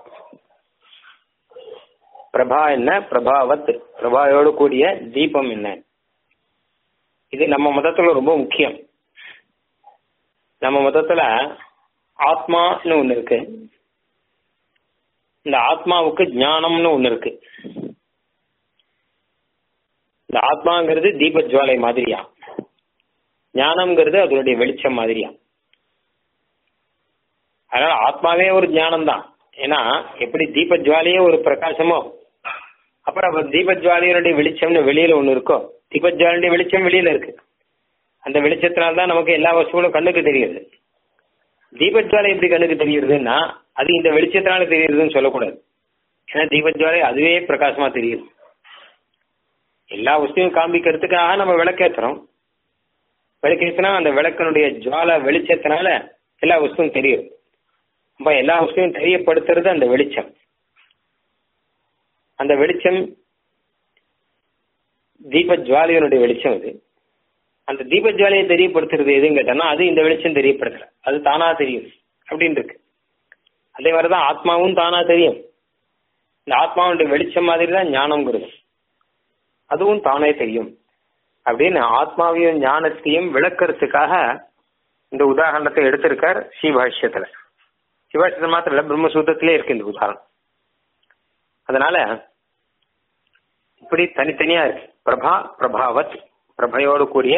பிரபா என்ன பிரபாவத் பிரபாயோடு கூடிய தீபம் என்ன இது நம்ம மதத்துல ரொம்ப முக்கியம் நம்ம மதத்துல ஆத்மான்னு ஒண்ணு இருக்கு இந்த ஆத்மாவுக்கு ஞானம்னு ஒண்ணு இருக்கு இந்த ஆத்மாங்கிறது தீபஜுவாலை மாதிரியா ஞானம்ங்கிறது அதனுடைய வெளிச்சம் மாதிரியா அதனால ஆத்மாவே ஒரு ஞானம் தான் ஏன்னா எப்படி தீபஜுவாலையே ஒரு பிரகாசமோ அப்புறம் தீபஜுவாலையினுடைய வெளிச்சம்னு வெளியில ஒண்ணு இருக்கோ தீபஜுவாலுடைய வெளிச்சம் வெளியில இருக்கு அந்த வெளிச்சத்தினால்தான் நமக்கு எல்லா வஸ்துகளும் கண்ணுக்கு தெரியுது தீபஜுவாலை எப்படி கண்ணுக்கு தெரியுதுன்னா அது இந்த வெளிச்சத்தினால தெரியுதுன்னு சொல்லக்கூடாது ஏன்னா தீபஜுவாலை அதுவே பிரகாசமா தெரியுது எல்லா வஸ்துவையும் காண்பிக்கிறதுக்காக நம்ம விளக்கேற்றுறோம் விளக்கேற்றினா அந்த விளக்கனுடைய ஜுவால வெளிச்சத்தினால எல்லா வஸ்துவும் தெரியும் அப்ப எல்லா வஸ்துவையும் தெரியப்படுத்துறது அந்த வெளிச்சம் அந்த வெளிச்சம் தீப ஜுவாலையினுடைய வெளிச்சம் அது அந்த தீப ஜுவாலையை தெரியப்படுத்துறது எதுன்னு கேட்டோம்னா அது இந்த வெளிச்சம் தெரியப்படுத்தல அது தானா தெரியும் அப்படின்னு இருக்கு அதே மாதிரிதான் ஆத்மாவும் தானா தெரியும் இந்த ஆத்மாவுடைய வெளிச்சம் மாதிரி தான் ஞானம்ங்கிறது அதுவும் தானே தெரியும் அப்படின்னு ஆத்மாவையும் ஞானத்தையும் விளக்கறதுக்காக இந்த உதாரணத்தை எடுத்திருக்கார் ஸ்ரீபாஷ்யத்துல சிவாஷ்யத்தில் மாத்திரம் இல்ல பிரம்மசூத்திரத்திலே இருக்கு இந்த உதாரணம் அதனால இப்படி தனித்தனியா இருக்கு பிரபா பிரபாவத் பிரபையோடு கூடிய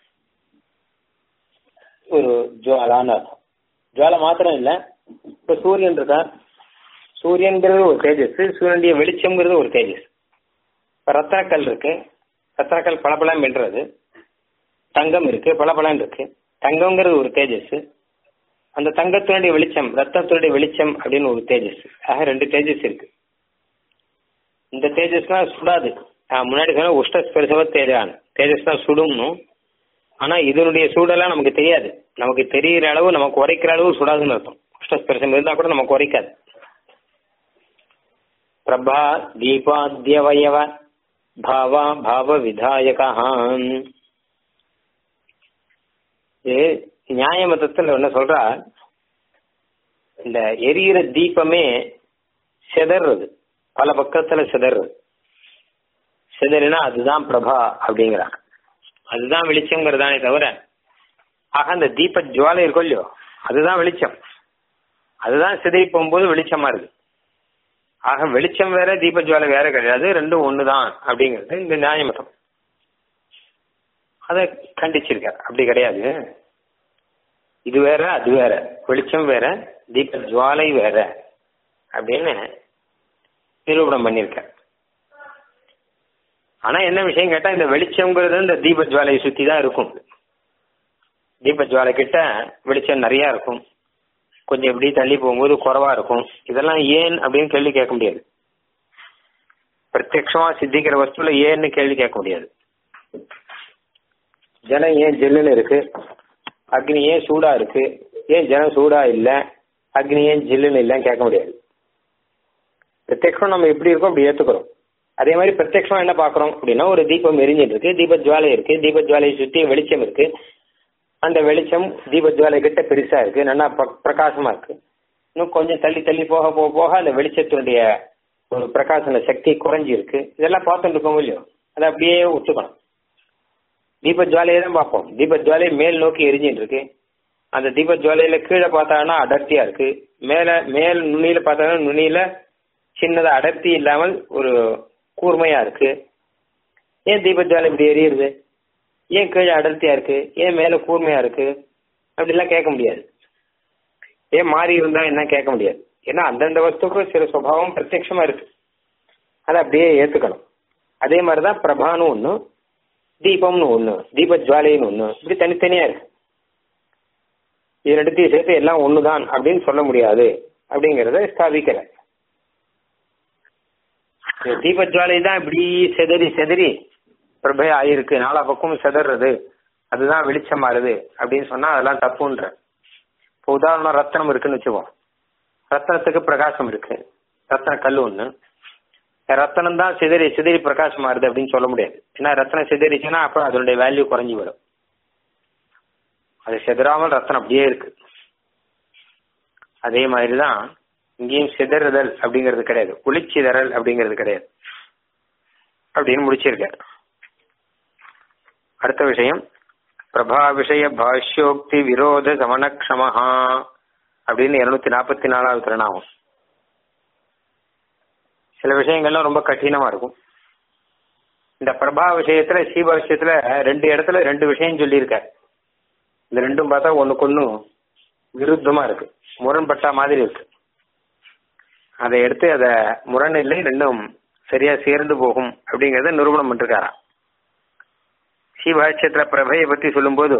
ஒரு ஜுவாலான்னு அர்த்தம் ஜுவாலை மாத்திரம் இல்ல இப்ப சூரியன் இருக்கா சூரியன்கிறது ஒரு தேஜஸ் சூரியனுடைய வெளிச்சம்ங்கிறது ஒரு தேஜஸ் இப்ப ரத்தனக்கல் இருக்கு ரத்தனக்கல் பளபளம் வென்றது தங்கம் இருக்கு பளபளம் இருக்கு தங்கம்ங்கிறது ஒரு தேஜஸ் அந்த தங்கத்தினுடைய வெளிச்சம் ரத்தத்தினுடைய வெளிச்சம் அப்படின்னு ஒரு தேஜஸ் ஆக ரெண்டு தேஜஸ் இருக்கு இந்த தேஜஸ்லாம் சுடாது நான் முன்னாடி சொன்ன உஷ்ட ஸ்பரிசவ தேஜான் தேஜஸ் தான் சுடும்னும் ஆனா இதனுடைய சூடெல்லாம் நமக்கு தெரியாது நமக்கு தெரிகிற அளவு நமக்கு உரைக்கிற அளவு சுடாதுன்னு அர்த்தம் உஷ்ட ஸ்பரிசம் இருந்தா கூட நமக்கு உரைக்காது பிரபா தீபாத்யவயவ பாவா பாவ விதாயகா நியாய மதத்தில் என்ன சொல்றா இந்த எரியிற தீபமே சிதறது பல பக்கத்துல சிதறது சிதறினா அதுதான் பிரபா அப்படிங்கிறாங்க அதுதான் வெளிச்சம்ங்கிறதானே தவிர ஆக அந்த தீப ஜுவாலை இருக்கும் இல்லையோ அதுதான் வெளிச்சம் அதுதான் சிதறி போகும்போது வெளிச்சமா இருக்கு ஆக வெளிச்சம் வேற தீப ஜுவாலை வேற கிடையாது ரெண்டும் ஒண்ணுதான் அப்படிங்கிறது இந்த நியாய மதம் அதை கண்டிச்சிருக்கார் அப்படி கிடையாது இது வேற அது வேற வெளிச்சம் வேற தீப ஜுவாலை வேற அப்படின்னு நிரூபணம் பண்ணியிருக்க ஆனா என்ன விஷயம் கேட்டா இந்த வெளிச்சம்ங்கிறது இந்த தீப ஜுவாலையை சுத்தி தான் இருக்கும் தீப ஜுவாலை கிட்ட வெளிச்சம் நிறைய இருக்கும் கொஞ்சம் இப்படி தள்ளி போகும்போது குறவா இருக்கும் இதெல்லாம் ஏன் அப்படின்னு கேள்வி கேட்க முடியாது பிரத்யட்சமா சித்திக்கிற வஸ்துல ஏன்னு கேள்வி கேட்க முடியாது ஜலம் ஏன் ஜில்லுன்னு இருக்கு அக்னி ஏன் சூடா இருக்கு ஏன் ஜலம் சூடா இல்ல அக்னி ஏன் ஜில்லுன்னு இல்லைன்னு கேட்க முடியாது பிரத்யக்ஷம் நம்ம எப்படி இருக்கோம் அப்படி ஏத்துக்கிறோம் அதே மாதிரி பிரத்யக்ஷம் என்ன பாக்குறோம் அப்படின்னா ஒரு தீபம் எரிஞ்சிட்டு இருக்கு தீப ஜுவாலை இருக்கு தீப ஜுவாலையை சுத்தி வெளிச்சம் இருக்கு அந்த வெளிச்சம் தீப ஜுவாலை கிட்ட பெருசா இருக்கு நல்லா பிரகாசமா இருக்கு இன்னும் கொஞ்சம் தள்ளி தள்ளி போக போக போக அந்த வெளிச்சத்தினுடைய ஒரு பிரகாசன சக்தி குறைஞ்சி இருக்கு இதெல்லாம் பார்த்துட்டு இருக்கோம் இல்லையோ அதை அப்படியே ஒத்துக்கணும் தீப ஜுவாலையை தான் பார்ப்போம் தீப ஜுவாலை மேல் நோக்கி எரிஞ்சிட்டு இருக்கு அந்த தீப ஜுவாலையில கீழே பார்த்தாங்கன்னா அடர்த்தியா இருக்கு மேல மேல் நுனியில பார்த்தாங்கன்னா நுனியில சின்னதா அடர்த்தி இல்லாமல் ஒரு கூர்மையா இருக்கு ஏன் தீப ஜுவாலை இப்படி எரியுது ஏன் கீழே அடர்த்தியா இருக்கு ஏன் மேல கூர்மையா இருக்கு அப்படிலாம் கேட்க முடியாது ஏன் மாறி இருந்தா என்ன கேட்க முடியாது ஏன்னா அந்தந்த வஸ்துக்கும் சில சுபாவம் பிரத்யட்சமா இருக்கு அதை அப்படியே ஏத்துக்கணும் அதே மாதிரிதான் பிரபான்னு ஒண்ணு தீபம்னு ஒண்ணு தீப ஜுவாலைன்னு ஒண்ணு இப்படி தனித்தனியா இருக்கு இது ரெண்டுத்தையும் சேர்த்து எல்லாம் ஒண்ணுதான் அப்படின்னு சொல்ல முடியாது அப்படிங்கறத ஸ்தாபிக்கல தீப ஜுவாலை தான் இப்படி செதறி செதறி பிரபை ஆயிருக்கு நாலா பக்கமும் செதறது அதுதான் வெளிச்சம் மாறுது அப்படின்னு சொன்னா அதெல்லாம் தப்புன்ற இப்போ உதாரணம் ரத்தனம் இருக்குன்னு வச்சுக்கோம் ரத்தனத்துக்கு பிரகாசம் இருக்கு ரத்தன கல் ஒன்று ரத்தனம் தான் சிதறி சிதறி பிரகாசம் மாறுது அப்படின்னு சொல்ல முடியாது ஏன்னா ரத்தனம் சிதறிச்சுன்னா அப்புறம் அதனுடைய வேல்யூ குறைஞ்சி வரும் அது சிதறாமல் ரத்தனம் அப்படியே இருக்கு அதே மாதிரி தான் இங்கேயும் சிதறுதல் அப்படிங்கிறது கிடையாது ஒளிச்சிதறல் அப்படிங்கிறது கிடையாது அப்படின்னு முடிச்சிருக்கார் அடுத்த விஷயம் பிரபா விஷய பாஷ்யோக்தி விரோத சமணக்ஷமஹா அப்படின்னு இருநூத்தி நாற்பத்தி நாலாவது திருநாமம் சில விஷயங்கள்லாம் ரொம்ப கடினமா இருக்கும் இந்த பிரபா விஷயத்துல சீபா விஷயத்துல ரெண்டு இடத்துல ரெண்டு விஷயம் சொல்லியிருக்கார் இந்த ரெண்டும் பார்த்தா ஒண்ணுக்கு ஒண்ணு விருத்தமா இருக்கு முரண்பட்ட மாதிரி இருக்கு அதை எடுத்து அதை முரண் இல்லை ரெண்டும் சரியா சேர்ந்து போகும் அப்படிங்கறத நிரூபணம் பண்ணிருக்காராம் ஸ்ரீபாஷ்யத்துல பிரபையை பத்தி சொல்லும்போது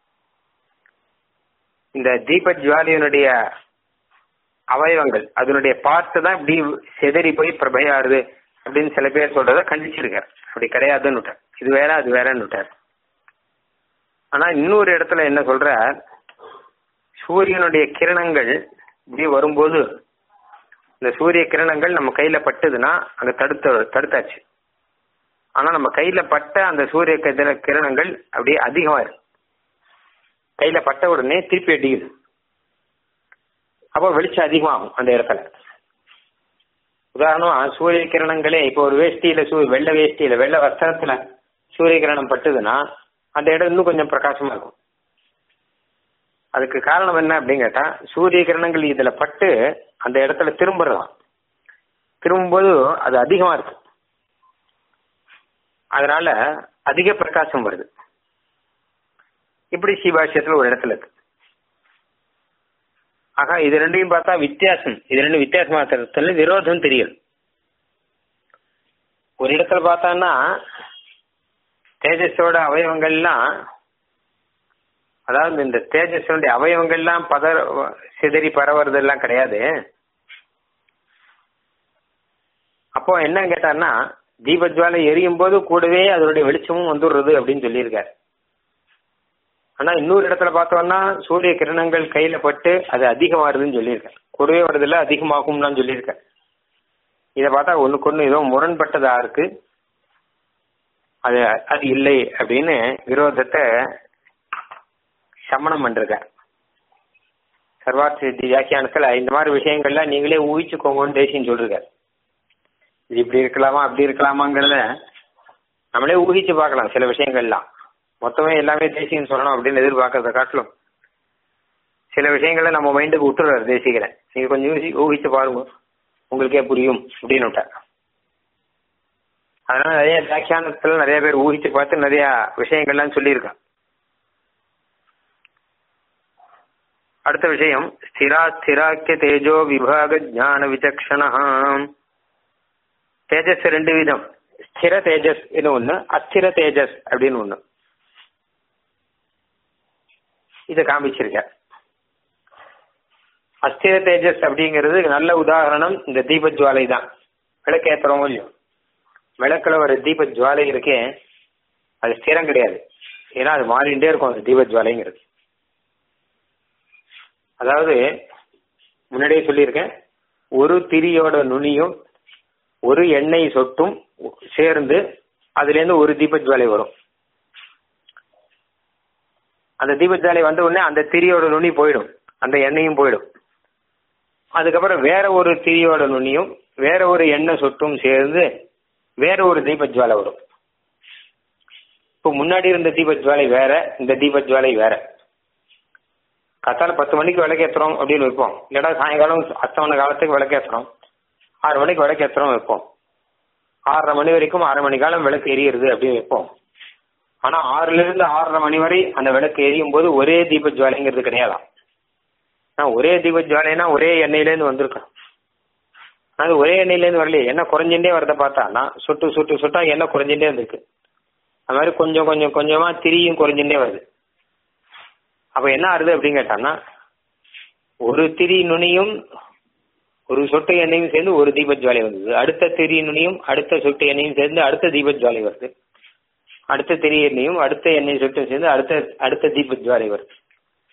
இந்த தீப ஜுவாலியனுடைய அவயவங்கள் அதனுடைய பார்த்து தான் இப்படி செதறி போய் பிரபையாருது அப்படின்னு சில பேர் சொல்றத கண்டிச்சிருக்கார் அப்படி கிடையாதுன்னு விட்டார் இது வேற அது வேறன்னு விட்டார் ஆனா இன்னொரு இடத்துல என்ன சொல்றார் சூரியனுடைய கிரணங்கள் இப்படி வரும்போது இந்த சூரிய கிரணங்கள் நம்ம கையில பட்டுதுன்னா அங்க தடுத்த தடுத்தாச்சு ஆனா நம்ம கையில பட்ட அந்த சூரிய கதிர கிரணங்கள் அப்படியே அதிகமா இருக்கு கையில பட்ட உடனே திருப்பி அடிக்குது அப்போ வெளிச்சம் அதிகமாகும் அந்த இடத்துல உதாரணமா சூரிய கிரணங்களே இப்போ ஒரு வேஷ்டியில சூ வெள்ளை வேஷ்டியில வெள்ளை வஸ்திரத்துல சூரிய கிரணம் பட்டுதுன்னா அந்த இடம் இன்னும் கொஞ்சம் பிரகாசமா இருக்கும் அதுக்கு காரணம் என்ன அப்படின்னு கேட்டா சூரிய கிரணங்கள் இதுல பட்டு அந்த இடத்துல திரும்புறதாம் திரும்பும்போது அது அதிகமா இருக்கு அதனால அதிக பிரகாசம் வருது இப்படி சிவாசியத்துல ஒரு இடத்துல இருக்கு ஆகா இது ரெண்டையும் பார்த்தா வித்தியாசம் இது ரெண்டும் வித்தியாசமா இருக்கிறதுல விரோதம் தெரியும் ஒரு இடத்துல பார்த்தான்னா தேஜஸோட அவயவங்கள்லாம் அதாவது இந்த தேஜஸோட அவயவங்கள்லாம் பதற சிதறி பரவுறதெல்லாம் கிடையாது அப்போ என்ன கேட்டான்னா தீபஜுவாலை எரியும் போது கூடவே அதனுடைய வெளிச்சமும் வந்துடுறது அப்படின்னு சொல்லியிருக்காரு ஆனா இன்னொரு இடத்துல பார்த்தோம்னா சூரிய கிரணங்கள் கையில பட்டு அது அதிகமாகுதுன்னு சொல்லியிருக்கேன் கூடவே வருதில்ல அதிகமாகும்லாம் சொல்லியிருக்கேன் இதை பார்த்தா ஒண்ணுக்கு ஒண்ணு ஏதோ முரண்பட்டதா இருக்கு அது அது இல்லை அப்படின்னு விரோதத்தை சமணம் பண்ணிருக்கேன் சர்வார்த்த சித்தி வியாக்கியானத்துல இந்த மாதிரி விஷயங்கள்லாம் நீங்களே ஊகிச்சுக்கோங்கன்னு தேசியம் சொல்லிருக்காரு இது இப்படி இருக்கலாமா அப்படி இருக்கலாமாங்கிறத நம்மளே ஊகிச்சு பார்க்கலாம் சில விஷயங்கள்லாம் மொத்தமே எல்லாமே தேசியம் சொல்லணும் அப்படின்னு எதிர்பார்க்கறத காட்டிலும் சில விஷயங்களை நம்ம மைண்டுக்கு விட்டுறாரு தேசிகரை நீங்க கொஞ்சம் யூசி ஊகிச்சு பாருங்க உங்களுக்கே புரியும் அப்படின்னு விட்டார் அதனால நிறைய வியாக்கியானத்துல நிறைய பேர் ஊகிச்சு பார்த்து நிறைய விஷயங்கள்லாம் சொல்லியிருக்கான் அடுத்த விஷயம் ஸ்திரா ஸ்திராக்கிய தேஜோ விபாக ஜான விசக்ஷணா தேஜஸ் ரெண்டு விதம் ஸ்திர தேஜஸ் ஒண்ணு அஸ்திர தேஜஸ் அப்படின்னு ஒண்ணு இதை காமிச்சிருக்க அஸ்திர தேஜஸ் அப்படிங்கிறது நல்ல உதாரணம் இந்த தீபஜுவாலை தான் விளக்கேத்துறோம் இல்லையோ விளக்குல ஒரு தீபஜுவாலை இருக்கே அது ஸ்திரம் கிடையாது ஏன்னா அது மாறிண்டே இருக்கும் அந்த தீபஜுவாலைங்கிறது அதாவது முன்னாடியே சொல்லியிருக்கேன் ஒரு திரியோட நுனியும் ஒரு எண்ணெய் சொட்டும் சேர்ந்து அதுல இருந்து ஒரு தீபஜுவாலை வரும் அந்த தீபஜாலை வந்த உடனே அந்த திரியோட நுனி போயிடும் அந்த எண்ணெயும் போயிடும் அதுக்கப்புறம் வேற ஒரு திரியோட நுனியும் வேற ஒரு எண்ணெய் சொட்டும் சேர்ந்து வேற ஒரு தீபஜுவாலை வரும் இப்போ முன்னாடி இருந்த தீபஜுவாலை வேற இந்த தீபஜுவாலை வேற கத்தால பத்து மணிக்கு விளக்கேற்றுறோம் அப்படின்னு வைப்போம் இல்லைடா சாயங்காலம் அஸ்தமன காலத்துக்கு விளக்கேற்றுறோம் ஆறு மணிக்கு விளக்கேற்றுறோம் வைப்போம் ஆறரை மணி வரைக்கும் அரை மணி காலம் விளக்கு எரியுறது அப்படின்னு வைப்போம் ஆனா ஆறுல இருந்து ஆறரை மணி வரை அந்த விளக்கு எரியும் போது ஒரே தீப ஜுவாலைங்கிறது கிடையாதாம் ஒரே தீப ஜுவாலைனா ஒரே எண்ணெயிலேருந்து வந்திருக்கோம் அது ஒரே எண்ணெயிலேருந்து வரலையே எண்ணெய் குறைஞ்சுட்டே வரத பார்த்தானா சுட்டு சுட்டு சுட்டா எண்ணெய் குறைஞ்சுட்டே இருந்திருக்கு அது மாதிரி கொஞ்சம் கொஞ்சம் கொஞ்சமா திரியும் குறைஞ்சுட்டே வருது அப்ப என்ன ஆறுது அப்படின்னு கேட்டான்னா ஒரு திரி நுனியும் ஒரு சொட்டு எண்ணெயும் சேர்ந்து ஒரு தீபஜுவாலை வந்தது அடுத்த திரி நுனியும் அடுத்த சொட்டு எண்ணெயும் சேர்ந்து அடுத்த தீபஜுவாலை வருது அடுத்த திரி எண்ணெயும் அடுத்த எண்ணெய் சொட்டும் சேர்ந்து அடுத்த அடுத்த தீபஜுவாலை வருது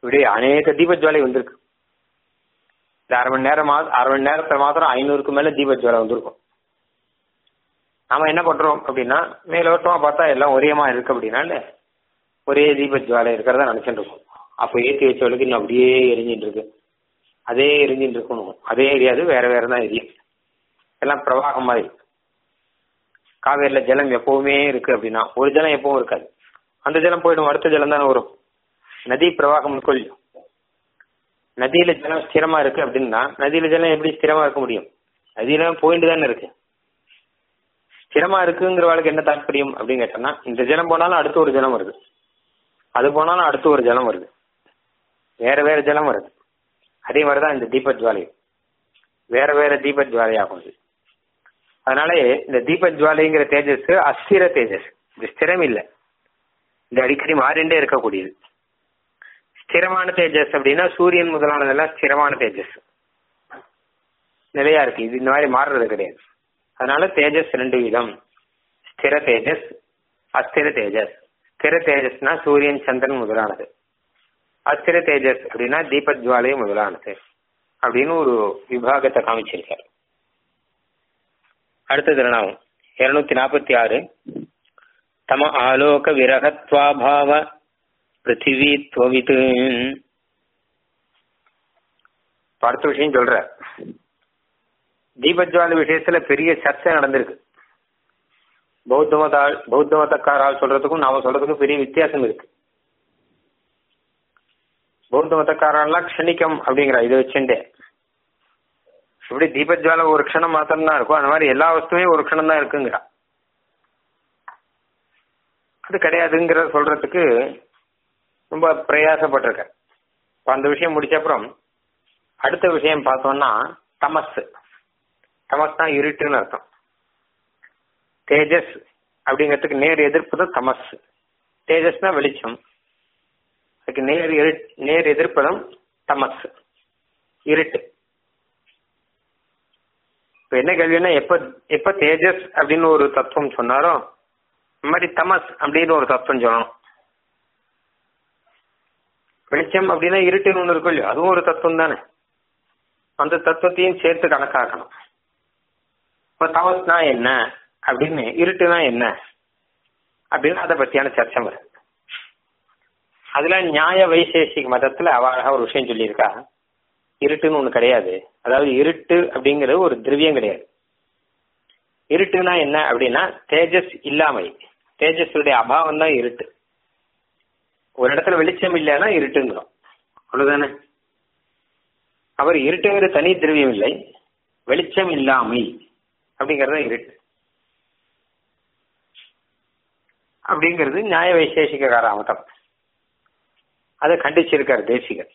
இப்படி அநேக தீபஜுவாலை வந்திருக்கு இந்த அரை மணி நேரம் மா- அரை மணி நேரத்துல மாத்திரம் ஐநூறுக்கு மேல தீபஜுவாலை வந்திருக்கும் நாம என்ன பண்றோம் அப்படின்னா மேலோட்டமா பார்த்தா எல்லாம் ஒரேமா இருக்கு அப்படின்னால ஒரே தீபஜுவாலை இருக்கிறதா நினைச்சிட்டு இருக்கோம் அப்போ ஏற்றி வச்சவளுக்கு இன்னும் அப்படியே எரிஞ்சிட்டு இருக்கு அதே எரிஞ்சிட்டு இருக்கணும் அதே எரியாது வேற வேற தான் எரியும் எல்லாம் பிரவாகம் மாதிரி காவேரியில ஜலம் எப்பவுமே இருக்கு அப்படின்னா ஒரு ஜலம் எப்பவும் இருக்காது அந்த ஜலம் போயிடும் அடுத்த ஜலம் தானே வரும் நதி பிரவாகம் கொள்ளும் நதியில ஜலம் ஸ்திரமா இருக்கு அப்படின்னா நதியில ஜலம் எப்படி ஸ்திரமா இருக்க முடியும் நதியில போயிட்டு தானே இருக்கு ஸ்திரமா இருக்குங்கிற வாழ்க்கை என்ன தாற்பயம் அப்படின்னு கேட்டோம்னா இந்த ஜலம் போனாலும் அடுத்து ஒரு ஜலம் வருது அது போனாலும் அடுத்து ஒரு ஜலம் வருது வேற வேற ஜலம் வருது அதே மாதிரிதான் இந்த தீபஜுவாலை வேற வேற தீபஜுவாலையாகும் இது அதனால இந்த தீபஜுவாலைங்கிற தேஜஸ் அஸ்திர தேஜஸ் இது ஸ்திரம் இல்லை இது அடிக்கடி மாறிண்டே இருக்கக்கூடியது ஸ்திரமான தேஜஸ் அப்படின்னா சூரியன் முதலானதெல்லாம் ஸ்திரமான தேஜஸ் நிலையா இருக்கு இது இந்த மாதிரி மாறுறது கிடையாது அதனால தேஜஸ் ரெண்டு விதம் ஸ்திர தேஜஸ் அஸ்திர தேஜஸ் ஸ்திர தேஜஸ்னா சூரியன் சந்திரன் முதலானது அஸ்திர தேஜஸ் அப்படின்னா தீபஜுவாலை முதலானது அப்படின்னு ஒரு விபாகத்தை காமிச்சிருக்காரு அடுத்த திருநாமம் இருநூத்தி நாற்பத்தி ஆறு தம ஆலோக விரகத்வாபாவ பிருத்திவி துவவித்து அடுத்த விஷயம் சொல்ற தீபஜ்வாலை விஷயத்துல பெரிய சர்ச்சை நடந்திருக்கு பௌத்த மத பௌத்த மதக்காரால் சொல்றதுக்கும் நாம சொல்றதுக்கும் பெரிய வித்தியாசம் இருக்கு பௌத்த மதக்காரெல்லாம் க்ஷணிக்கம் அப்படிங்கிற இதை வச்சுட்டே இப்படி தீபஜ்வாலை ஒரு க்ஷணம் மாத்திரம் தான் இருக்கும் அந்த மாதிரி எல்லா வஸ்துமே ஒரு க்ஷணம் தான் இருக்குங்கிறா அது கிடையாதுங்கிற சொல்றதுக்கு ரொம்ப பிரயாசப்பட்டிருக்க இப்ப அந்த விஷயம் முடிச்ச அப்புறம் அடுத்த விஷயம் பார்த்தோம்னா தமஸ் தமஸ்னா இருட்டுன்னு அர்த்தம் தேஜஸ் அப்படிங்கிறதுக்கு நேர் எதிர்ப்பு தான் தமஸ் தேஜஸ்னா வெளிச்சம் அதுக்கு நேர் இரு நேர் எதிர்ப்பதம் தமஸ் இருட்டு இப்ப என்ன கேள்வின்னா எப்ப எப்ப தேஜஸ் அப்படின்னு ஒரு தத்துவம் சொன்னாரோ இந்த மாதிரி தமஸ் அப்படின்னு ஒரு தத்துவம் சொல்லணும் வெளிச்சம் அப்படின்னா இருட்டுன்னு ஒன்று இருக்கும் இல்லையோ அதுவும் ஒரு தத்துவம் தானே அந்த தத்துவத்தையும் சேர்த்து கணக்காக்கணும் இப்ப தமஸ்னா என்ன அப்படின்னு இருட்டுனா என்ன அப்படின்னு அதை பத்தியான சர்ச்சை வருது அதுல நியாய வைசேஷிக மதத்துல அவ அழகா ஒரு விஷயம் சொல்லியிருக்கா இருட்டுன்னு ஒண்ணு கிடையாது அதாவது இருட்டு அப்படிங்கிறது ஒரு திரவியம் கிடையாது இருட்டுனா என்ன அப்படின்னா தேஜஸ் இல்லாமை தேஜஸுடைய அபாவம் தான் இருட்டு ஒரு இடத்துல வெளிச்சம் இல்லைன்னா இருட்டுங்கிறோம் அவ்வளவுதானே அவர் இருட்டுங்கிற தனி திரவியம் இல்லை வெளிச்சம் இல்லாமை அப்படிங்கறது தான் இருட்டு அப்படிங்கிறது நியாய வைசேஷிகார மதம் அதை கண்டிச்சிருக்காரு தேசிகர்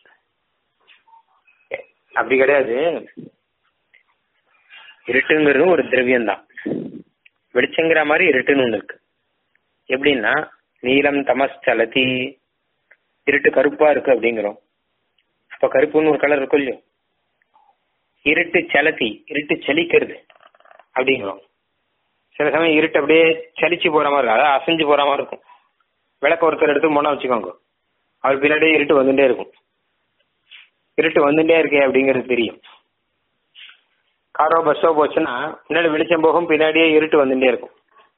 அப்படி கிடையாது இருட்டுங்கிறது ஒரு திரவியம் தான் வெளிச்சங்கிற மாதிரி இருட்டுன்னு ஒண்ணு இருக்கு எப்படின்னா நீலம் தமஸ் சலதி இருட்டு கருப்பா இருக்கு அப்படிங்கிறோம் அப்ப கருப்புன்னு ஒரு கலர் இருக்கும் இல்லையோ இருட்டு சலதி இருட்டு சலிக்கிறது அப்படிங்கிறோம் சில சமயம் இருட்டு அப்படியே சலிச்சு போற மாதிரி இருக்கும் அதாவது அசைஞ்சு போற மாதிரி இருக்கும் விளக்க ஒருத்தர் எடுத்து முன்னா வச்சுக்கோங்க அவர் பின்னாடியே இருட்டு வந்துட்டே இருக்கும் இருட்டு வந்துட்டே இருக்கே அப்படிங்கிறது தெரியும் காரோ பஸ்ஸோ போச்சுன்னா முன்னாடி வெளிச்சம் போகும் பின்னாடியே இருட்டு வந்துட்டே இருக்கும்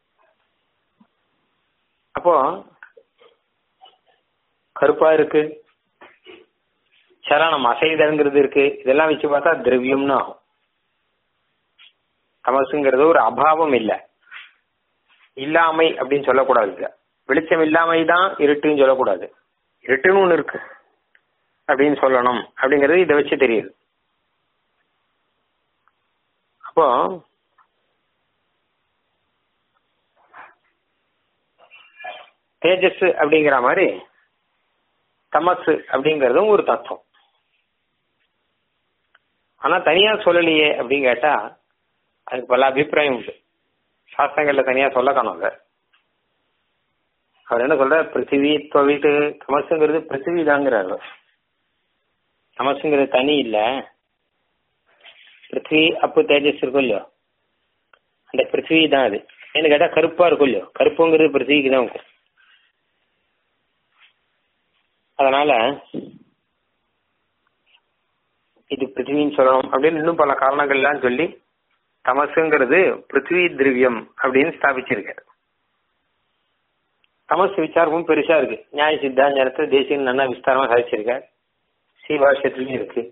அப்போ கருப்பா இருக்கு சலனம் அசைதல்ங்கிறது இருக்கு இதெல்லாம் வச்சு பார்த்தா திரவியம்னு ஆகும் தமசுங்கிறது ஒரு அபாவம் இல்லை இல்லாமை அப்படின்னு சொல்லக்கூடாது இல்ல வெளிச்சம் இல்லாமை தான் இருட்டுன்னு சொல்லக்கூடாது இருட்டுன்னு ஒண்ணு இருக்கு அப்படின்னு சொல்லணும் அப்படிங்கிறது இதை வச்சு தெரியுது அப்போ தேஜஸ் அப்படிங்கிற மாதிரி தமஸ் அப்படிங்கறதும் ஒரு தத்துவம் ஆனா தனியா சொல்லலையே அப்படின்னு கேட்டா அதுக்கு பல அபிப்பிராயம் உண்டு சாஸ்திரங்கள்ல தனியா சொல்ல காணும் அதை அவர் என்ன சொல்ற பிருத்திவி துவவிட்டு தமசுங்கிறது பிருத்திவி தாங்கிறாரு தமசுங்கிறது தனி இல்ல பிருத்திவி அப்பு தேஜஸ் இருக்கும் இல்லையோ அந்த பிருத்திவி தான் அது ஏன்னு கேட்டா கருப்பா இருக்கும் இல்லையோ கருப்புங்கிறது பிருத்திவிக்கு தான் இருக்கும் அதனால இது பிருத்திவின்னு சொல்லணும் அப்படின்னு இன்னும் பல காரணங்கள்லாம் சொல்லி தமசுங்கிறது பிருத்திவி திரவியம் அப்படின்னு ஸ்தாபிச்சிருக்காரு தமசு விசாரமும் பெருசா இருக்கு நியாய சித்தாந்தத்தை தேசியம் நல்லா விஸ்தாரமா சாதிச்சிருக்கார் சீவாஷத்துலயும் இருக்கு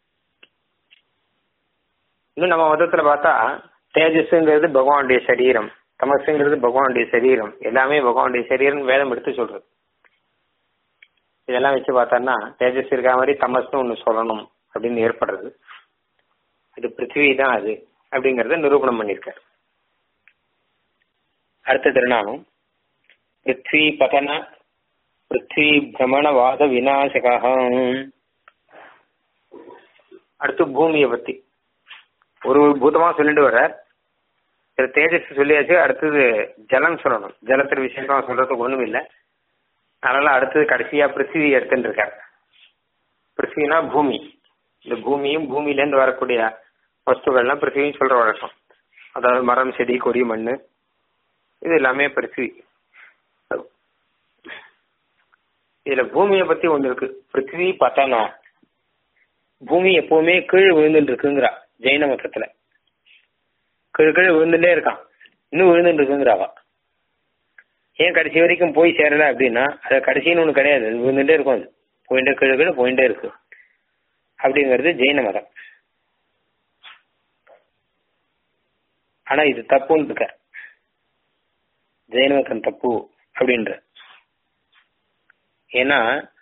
இன்னும் நம்ம மதத்துல பார்த்தா தேஜஸ்ங்கிறது பகவானுடைய சரீரம் தமசுங்கிறது பகவானுடைய சரீரம் எல்லாமே பகவானுடைய சரீரம் வேதம் எடுத்து சொல்றது இதெல்லாம் வச்சு பார்த்தோம்னா தேஜஸ் இருக்க மாதிரி தமஸ்னு ஒன்று சொல்லணும் அப்படின்னு ஏற்படுறது அது பிருத்திவி தான் அது அப்படிங்கறத நிரூபணம் பண்ணியிருக்காரு அடுத்த திருநாமம் பிருத்வி பதன பிருத்வி பிரமணவாத விநாசகா அடுத்து பூமியை பத்தி ஒரு பூதமா சொல்லிட்டு வர்றார் இது தேஜஸ் சொல்லியாச்சு அடுத்தது ஜலம் சொல்லணும் ஜலத்தின் விஷயமா சொல்றதுக்கு ஒண்ணும் இல்லை அதனால அடுத்தது கடைசியா பிருத்திவி எடுத்துட்டு இருக்கார் பிருத்திவினா பூமி இந்த பூமியும் பூமியில இருந்து வரக்கூடிய வஸ்துக்கள்லாம் பிருத்திவின்னு சொல்ற வழக்கம் அதாவது மரம் செடி கொடி மண் இது எல்லாமே பிருத்திவி இதுல பூமியை பத்தி ஒண்ணு இருக்கு பிருத்திவி பத்தனா பூமி எப்பவுமே கீழ் விழுந்துட்டு இருக்குங்கிறா ஜெயின மதத்துல கீழ் கீழ் விழுந்துட்டே இருக்கான் இன்னும் விழுந்துட்டு இருக்குங்கிறாவா ஏன் கடைசி வரைக்கும் போய் சேரல அப்படின்னா அது கடைசின்னு ஒண்ணு கிடையாது அது விழுந்துட்டே இருக்கும் அது போயிட்டே கீழே கீழே போயிட்டே இருக்கு அப்படிங்கிறது ஜெயின மதம் ஆனா இது தப்புன்னு இருக்க ஜெயின மதம் தப்பு அப்படின்ற ஏன்னா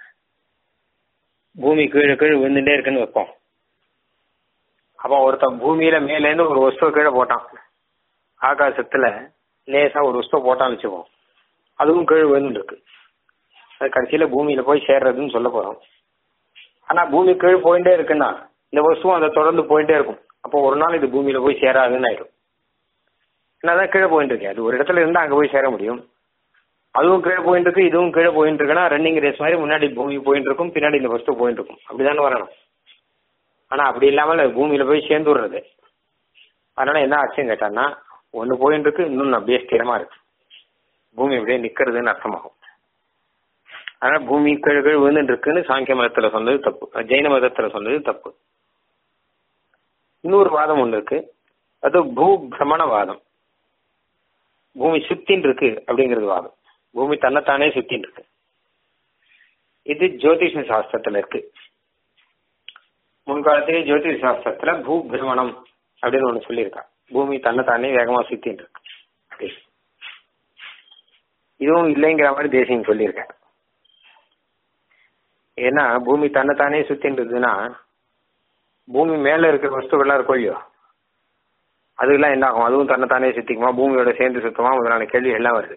பூமி கீழே கீழே விழுந்துட்டே இருக்குன்னு வைப்போம் அப்போ ஒருத்தன் பூமியில மேலேருந்து ஒரு வஸ்துவை கீழே போட்டான் ஆகாசத்துல லேசா ஒரு வஸ்துவை போட்டான்னு வச்சுப்போம் அதுவும் கீழே விழுந்துட்டு இருக்கு அது கடைசியில பூமியில போய் சேர்றதுன்னு சொல்ல போறோம் ஆனா பூமி கீழே போயிட்டே இருக்குன்னா இந்த வஸ்துவும் அதை தொடர்ந்து போயிட்டே இருக்கும் அப்போ ஒரு நாள் இது பூமியில போய் சேராதுன்னு ஆயிடும் என்னதான் கீழே போயிட்டு இருக்கு அது ஒரு இடத்துல இருந்தா அங்க போய் சேர முடியும் அதுவும் கீழே போயிட்டு இருக்கு இதுவும் கீழே போயிட்டு இருக்குன்னா ரன்னிங் ரேஸ் மாதிரி முன்னாடி பூமி போயிட்டு இருக்கும் பின்னாடி இந்த வஸ்து போயிட்டு இருக்கும் அப்படிதானே வரணும் ஆனா அப்படி இல்லாமல் பூமியில போய் சேர்ந்து விடுறது அதனால என்ன ஆச்சுன்னு கேட்டான்னா ஒன்னு போயிட்டு இருக்கு இன்னொன்னு அப்படியே ஸ்திரமா இருக்கு பூமி அப்படியே நிக்கிறதுன்னு அர்த்தமாகும் அதனால பூமி கீழே கீழே விழுந்துட்டு இருக்குன்னு சாங்கிய மதத்துல சொன்னது தப்பு ஜெயின மதத்துல சொன்னது தப்பு இன்னொரு வாதம் ஒண்ணு இருக்கு அது பூ பிரமண வாதம் பூமி சுத்தின் இருக்கு அப்படிங்கிறது வாதம் பூமி தன்னைத்தானே சுத்தின் இருக்கு இது ஜோதிஷ சாஸ்திரத்துல இருக்கு முன்காலத்திலே ஜோதிஷ சாஸ்திரத்துல பூ பிரமணம் அப்படின்னு ஒண்ணு சொல்லியிருக்கா பூமி தன்னைத்தானே வேகமா சுத்தின் இருக்கு அப்படி. இதுவும் இல்லைங்கிற மாதிரி தேசியம் சொல்லியிருக்கேன் ஏன்னா பூமி தன்னைத்தானே சுத்தின் இருக்குதுன்னா பூமி மேல இருக்கிற வஸ்துக்கள்லாம் இருக்கும் இல்லையோ அதுக்கெல்லாம் என்ன ஆகும் அதுவும் தன்னைத்தானே சுத்திக்குமா பூமியோட சேர்ந்து சுத்தமா முதலான கேள்வி எல்லாம் வருது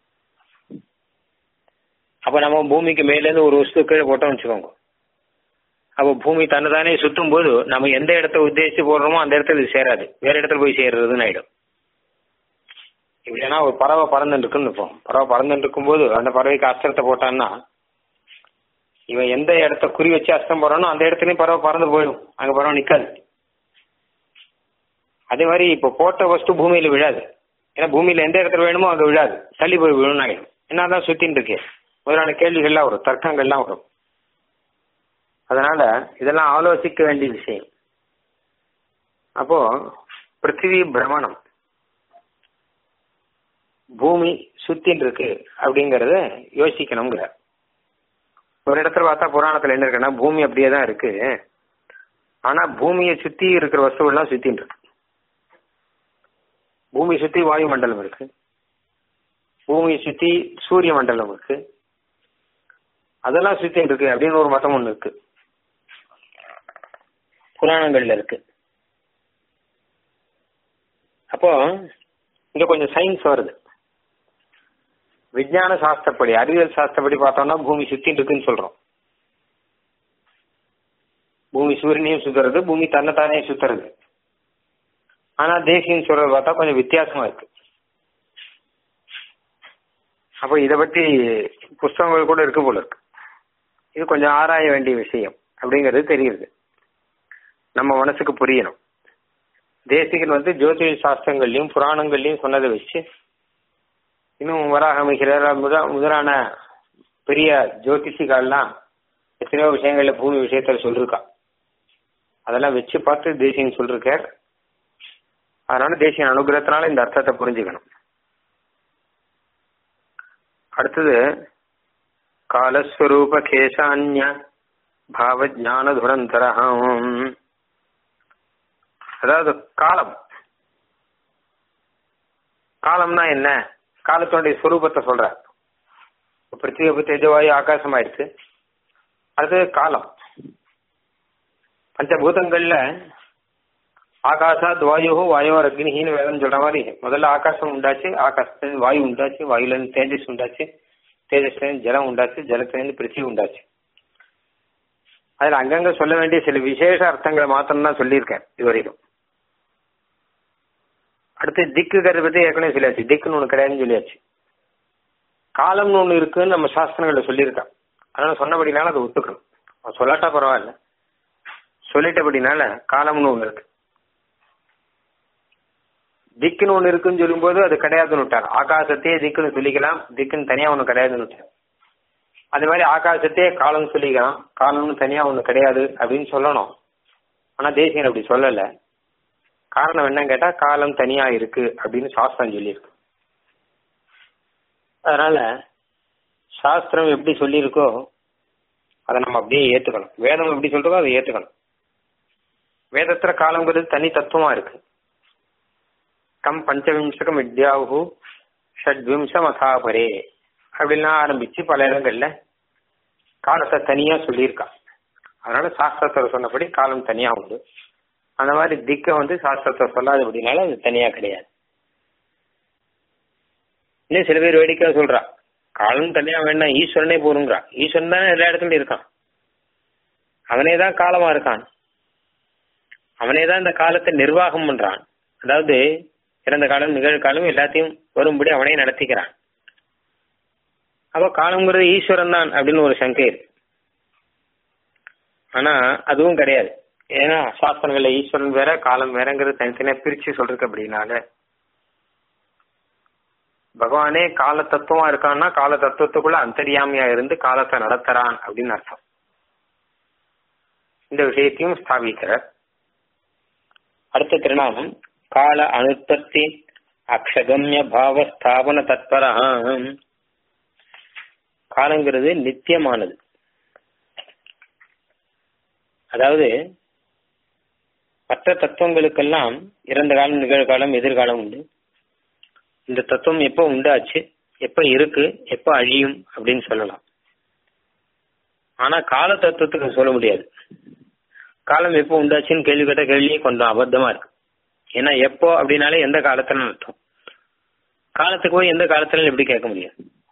அப்ப நம்ம பூமிக்கு மேலேருந்து ஒரு வஸ்து கீழே போட்டோம்னு வச்சுக்கோங்க அப்போ பூமி தன்னைத்தானே சுத்தும் போது நம்ம எந்த இடத்த உத்தேசிச்சு போடுறோமோ அந்த இடத்துல இது சேராது வேற இடத்துல போய் சேர்றதுன்னு ஆயிடும் இப்படின்னா ஒரு பறவை பறந்துட்டு இருக்குன்னு இருப்போம் பறவை பறந்துட்டு இருக்கும்போது அந்த பறவைக்கு அஸ்திரத்தை போட்டான்னா இவன் எந்த இடத்த குறி வச்சு அஸ்தம் போறானோ அந்த இடத்துலயும் பறவை பறந்து போயிடும் அங்க பறவை நிக்காது அதே மாதிரி இப்போ போட்ட வஸ்து பூமியில விழாது ஏன்னா பூமியில எந்த இடத்துல வேணுமோ அங்க விழாது தள்ளி போய் விழுணும் ஆகிடும் என்னதான் சுத்தின்னு இருக்கு முதலான கேள்விகள்லாம் வரும் தர்க்கங்கள்லாம் வரும் அதனால இதெல்லாம் ஆலோசிக்க வேண்டிய விஷயம் அப்போ பிருத்திவி பிரமணம் பூமி சுத்தின்னு இருக்கு அப்படிங்கறத யோசிக்கணுங்கிற ஒரு இடத்துல பார்த்தா புராணத்துல என்ன இருக்குன்னா பூமி அப்படியே தான் இருக்கு ஆனா பூமியை சுத்தி இருக்கிற வஸ்துவெல்லாம் சுத்தின்னு இருக்கு பூமி சுத்தி வாயு மண்டலம் இருக்கு பூமியை சுத்தி சூரிய மண்டலம் இருக்கு அதெல்லாம் சுத்தி இருக்கு அப்படின்னு ஒரு மதம் ஒண்ணு இருக்கு புராணங்கள்ல இருக்கு அப்போ இங்க கொஞ்சம் சயின்ஸ் வருது விஞ்ஞான சாஸ்திரப்படி அறிவியல் சாஸ்திரப்படி பார்த்தோம்னா பூமி சுத்தி இருக்குன்னு சொல்றோம் பூமி சூரியனையும் சுத்துறது பூமி தன்னைத்தானே சுத்துறது ஆனா தேசியம் சொல்றது பார்த்தா கொஞ்சம் வித்தியாசமா இருக்கு அப்ப இத பத்தி புஸ்தகங்கள் கூட இருக்கு போல இருக்கு இது கொஞ்சம் ஆராய வேண்டிய விஷயம் அப்படிங்கிறது தெரியுது நம்ம மனசுக்கு புரியணும் தேசிகன் வந்து ஜோதிஷ சாஸ்திரங்கள்லயும் புராணங்கள்லயும் சொன்னதை வச்சு இன்னும் வராக மிகிறார் முத முதலான பெரிய ஜோதிஷிகள்லாம் எத்தனையோ விஷயங்கள்ல பூமி விஷயத்துல சொல்லிருக்கா அதெல்லாம் வச்சு பார்த்து தேசியன் சொல்லிருக்கார் அதனால தேசிய அனுகிரகத்தினால இந்த அர்த்தத்தை புரிஞ்சுக்கணும் அடுத்தது காலஸ்வரூப கேசான்ய பாவ ஜான துரந்தரகம் அதாவது காலம் காலம்னா என்ன காலத்தினுடைய ஸ்வரூபத்தை சொல்ற பிருத்திவி தேஜவாயு ஆகாசம் ஆயிடுச்சு அடுத்தது காலம் பஞ்சபூதங்கள்ல ஆகாசாத் வாயு வாயுவர் அக்னிஹின்னு வேதம் சொல்ற மாதிரி முதல்ல ஆகாசம் உண்டாச்சு ஆகாசத்துல வாயு உண்டாச்சு வாயுல இருந்து தேஜஸ் உண்டாச்சு தேஜஸ்ல இருந்து ஜலம் உண்டாச்சு ஜலத்துல இருந்து பிருத்திவி உண்டாச்சு அதுல அங்கங்க சொல்ல வேண்டிய சில விசேஷ அர்த்தங்களை மாத்திரம் தான் சொல்லியிருக்கேன் இதுவரைக்கும் அடுத்து திக்குங்கிறத பத்தி ஏற்கனவே சொல்லியாச்சு திக்குன்னு ஒண்ணு கிடையாதுன்னு சொல்லியாச்சு காலம்னு ஒண்ணு இருக்குன்னு நம்ம சாஸ்திரங்கள்ல சொல்லியிருக்கான் அதனால சொன்னபடினால அதை ஒத்துக்கணும் அவன் சொல்லாட்டா பரவாயில்ல சொல்லிட்டபடினால காலம்னு ஒண்ணு இருக்கு திக்குன்னு ஒண்ணு இருக்குன்னு சொல்லும்போது அது கிடையாதுன்னு விட்டார் ஆகாசத்தையே திக்குன்னு சொல்லிக்கலாம் திக்குன்னு தனியா ஒண்ணு கிடையாதுன்னு விட்டார் அது மாதிரி ஆகாசத்தையே காலம் சொல்லிக்கலாம் காலம்னு தனியா ஒண்ணு கிடையாது அப்படின்னு சொல்லணும் ஆனா தேசியன் அப்படி சொல்லல காரணம் என்னன்னு கேட்டா காலம் தனியா இருக்கு அப்படின்னு சாஸ்திரம் சொல்லியிருக்கு அதனால சாஸ்திரம் எப்படி சொல்லியிருக்கோ அதை நம்ம அப்படியே ஏத்துக்கணும் வேதம் எப்படி சொல்றதோ அதை ஏத்துக்கணும் வேதத்துல காலங்கிறது தனி தத்துவமா இருக்கு கம் பஞ்சவிம்சகம் வித்யாவு ஷட்விம்சம் அசாபரே அப்படின்லாம் ஆரம்பிச்சு பல இடங்கள்ல காலத்தை தனியா சொல்லியிருக்கான் அதனால சாஸ்திரத்தில் சொன்னபடி காலம் தனியா உண்டு அந்த மாதிரி திக்க வந்து சாஸ்திரத்தை சொல்லாதபடினால அது தனியா கிடையாது இன்னும் சில பேர் வேடிக்கை சொல்றா காலம் தனியா வேண்டாம் ஈஸ்வரனே போருங்கிறா ஈஸ்வரன் தானே எல்லா இடத்துலயும் இருக்கான் அவனே தான் காலமா இருக்கான் அவனே தான் இந்த காலத்தை நிர்வாகம் பண்றான் அதாவது இறந்த காலம் நிகழ்காலம் எல்லாத்தையும் வரும்படி அவனே நடத்திக்கிறான் அப்ப காலம்ங்கிறது ஈஸ்வரன் தான் அப்படின்னு ஒரு சங்கை இருக்கு ஆனா அதுவும் கிடையாது ஏன்னா சாஸ்திரங்கள்ல ஈஸ்வரன் வேற காலம் வேறங்கிறது தனித்தனியா பிரிச்சு சொல்றதுக்கு அப்படின்னால பகவானே கால தத்துவமா இருக்கான்னா கால தத்துவத்துக்குள்ள அந்தரியாமியா இருந்து காலத்தை நடத்துறான் அப்படின்னு அர்த்தம் இந்த விஷயத்தையும் ஸ்தாபிக்கிறார் அடுத்த திருநாமம் கால அனுற்பத்தி அக்ஷகம்ய பாவ ஸ்தாபன தத்பரம் காலங்கிறது நித்தியமானது அதாவது மற்ற தத்துவங்களுக்கெல்லாம் இறந்த காலம் நிகழ்காலம் எதிர்காலம் உண்டு இந்த தத்துவம் எப்போ உண்டாச்சு எப்ப இருக்கு எப்ப அழியும் அப்படின்னு சொல்லலாம் ஆனா கால தத்துவத்துக்கு சொல்ல முடியாது காலம் எப்போ உண்டாச்சுன்னு கேள்வி கேட்ட கேள்வியே கொஞ்சம் அபத்தமா இருக்கு ஏன்னா எப்போ அப்படின்னாலே எந்த காலத்துல அர்த்தம் காலத்துக்கு போய் எந்த காலத்துல எப்படி கேட்க முடியும்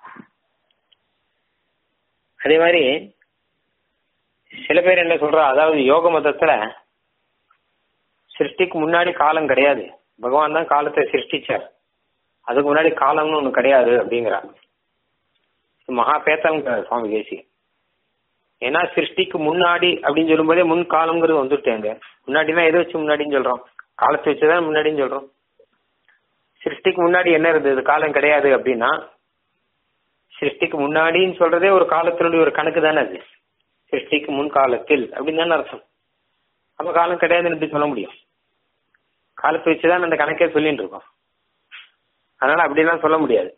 அதே மாதிரி சில பேர் என்ன சொல்றா அதாவது யோக மதத்துல சிருஷ்டிக்கு முன்னாடி காலம் கிடையாது பகவான் தான் காலத்தை சிருஷ்டிச்சார் அதுக்கு முன்னாடி காலம்னு ஒண்ணு கிடையாது அப்படிங்கிறார் மகா பேத்தம் சுவாமி தேசி ஏன்னா சிருஷ்டிக்கு முன்னாடி அப்படின்னு சொல்லும்போதே முன் காலங்கிறது வந்துட்டேங்க முன்னாடினா எதை வச்சு முன்னாடின்னு சொல்றோம் காலத்தை வச்சுதான் முன்னாடின்னு சொல்றோம் சிருஷ்டிக்கு முன்னாடி என்ன இருந்தது காலம் கிடையாது அப்படின்னா சிருஷ்டிக்கு முன்னாடின்னு சொல்றதே ஒரு காலத்தினுடைய ஒரு கணக்கு தானே அது சிருஷ்டிக்கு முன் காலத்தில் அப்படின்னு தானே அர்த்தம் அப்ப காலம் கிடையாதுன்னு எப்படி சொல்ல முடியும் காலத்தை வச்சுதான் அந்த கணக்கே சொல்லிட்டு இருக்கோம் அதனால அப்படிலாம் சொல்ல முடியாது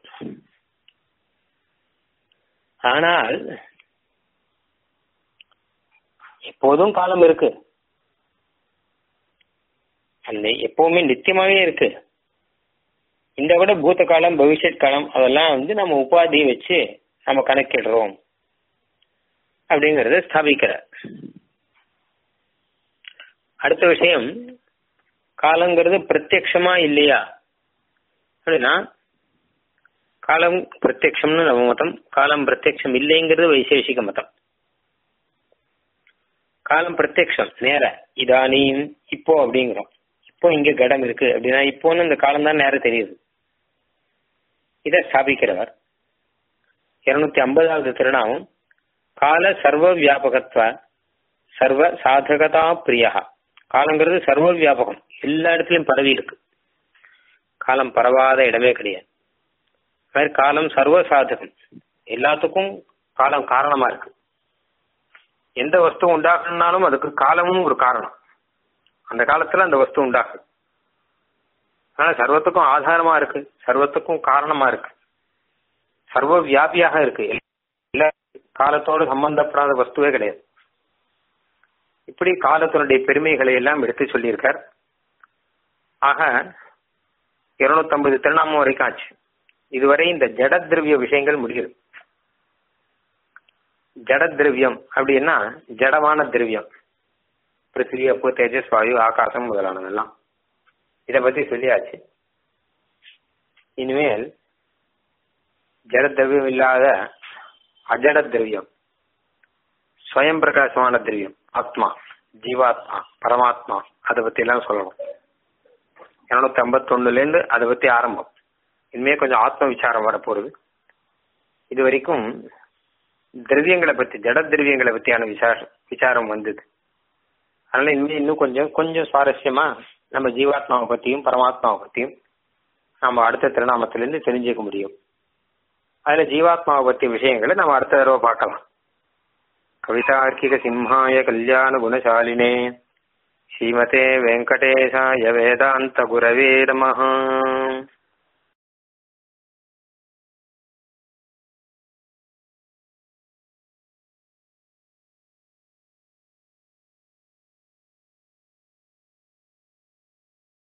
ஆனால் எப்போதும் காலம் இருக்கு அந்த எப்பவுமே நித்தியமாவே இருக்கு இந்த விட பூத்த காலம் பவிஷ்யத் காலம் அதெல்லாம் வந்து நம்ம உபாதி வச்சு நம்ம கணக்கிடுறோம் அப்படிங்கறத ஸ்தாபிக்கிறார் அடுத்த விஷயம் காலங்கிறது பிரத்யக்ஷமா இல்லையா அப்படின்னா காலம் பிரத்யக்ஷம்னு நம்ம மதம் காலம் பிரத்யக்ஷம் இல்லைங்கிறது வைசேஷிக மதம் காலம் பிரத்யக்ஷம் நேர இதானியும் இப்போ அப்படிங்கிறோம் இப்போ இங்க கடம் இருக்கு அப்படின்னா இப்போன்னு இந்த காலம் தான் நேரம் தெரியுது இதை ஸ்தாபிக்கிறவர் இருநூத்தி ஐம்பதாவது திருநாமம் கால சர்வ வியாபகத்துவ சர்வ சாதகதா பிரியா காலங்கிறது சர்வ வியாபகம் எல்லா இடத்துலயும் பரவி இருக்கு காலம் பரவாத இடமே கிடையாது மாதிரி காலம் சர்வ சாதகம் எல்லாத்துக்கும் காலம் காரணமா இருக்கு எந்த வஸ்து உண்டாக்கணும்னாலும் அதுக்கு காலமும் ஒரு காரணம் அந்த காலத்துல அந்த வஸ்து உண்டாகும் ஆனா சர்வத்துக்கும் ஆதாரமா இருக்கு சர்வத்துக்கும் காரணமா இருக்கு சர்வ வியாபியாக இருக்கு எல்லா காலத்தோடு சம்பந்தப்படாத வஸ்துவே கிடையாது இப்படி காலத்தினுடைய பெருமைகளை எல்லாம் எடுத்து சொல்லியிருக்கார் ஆக இருநூத்தம்பது திருநாமம் வரைக்கும் ஆச்சு இதுவரை இந்த ஜட திரவிய விஷயங்கள் முடியுது ஜட திரவியம் அப்படின்னா ஜடமான திரவியம் பிருத்திவி அப்பு தேஜஸ் வாயு ஆகாசம் முதலானதெல்லாம் இதை பத்தி சொல்லியாச்சு இனிமேல் ஜட திரவியம் இல்லாத அஜட திரவியம் ஸ்வயம் பிரகாசமான திரவியம் ஆத்மா ஜீவாத்மா பரமாத்மா அதை பத்தி எல்லாம் சொல்லணும் இருநூத்தி ஐம்பத்தொன்னுல இருந்து அதை பத்தி ஆரம்பம் இனிமே கொஞ்சம் ஆத்ம விசாரம் வரப்போகுது இது வரைக்கும் திரவியங்களை பத்தி ஜட திரவியங்களை பத்தியான விசாரம் விசாரம் வந்தது அதனால இனிமே இன்னும் கொஞ்சம் கொஞ்சம் சுவாரஸ்யமா நம்ம ஜீவாத்மாவை பத்தியும் பரமாத்மாவை பத்தியும் நம்ம அடுத்த திருநாமத்திலிருந்து தெரிஞ்சுக்க முடியும் அதுல ஜீவாத்மாவை பத்திய விஷயங்களை நம்ம அடுத்த தடவை பார்க்கலாம் கவிதார்க்கிக சிம்ஹாய கல்யாண குணசாலினே ஸ்ரீமதே வெங்கடேசாய வேதாந்த குரவே நமஹ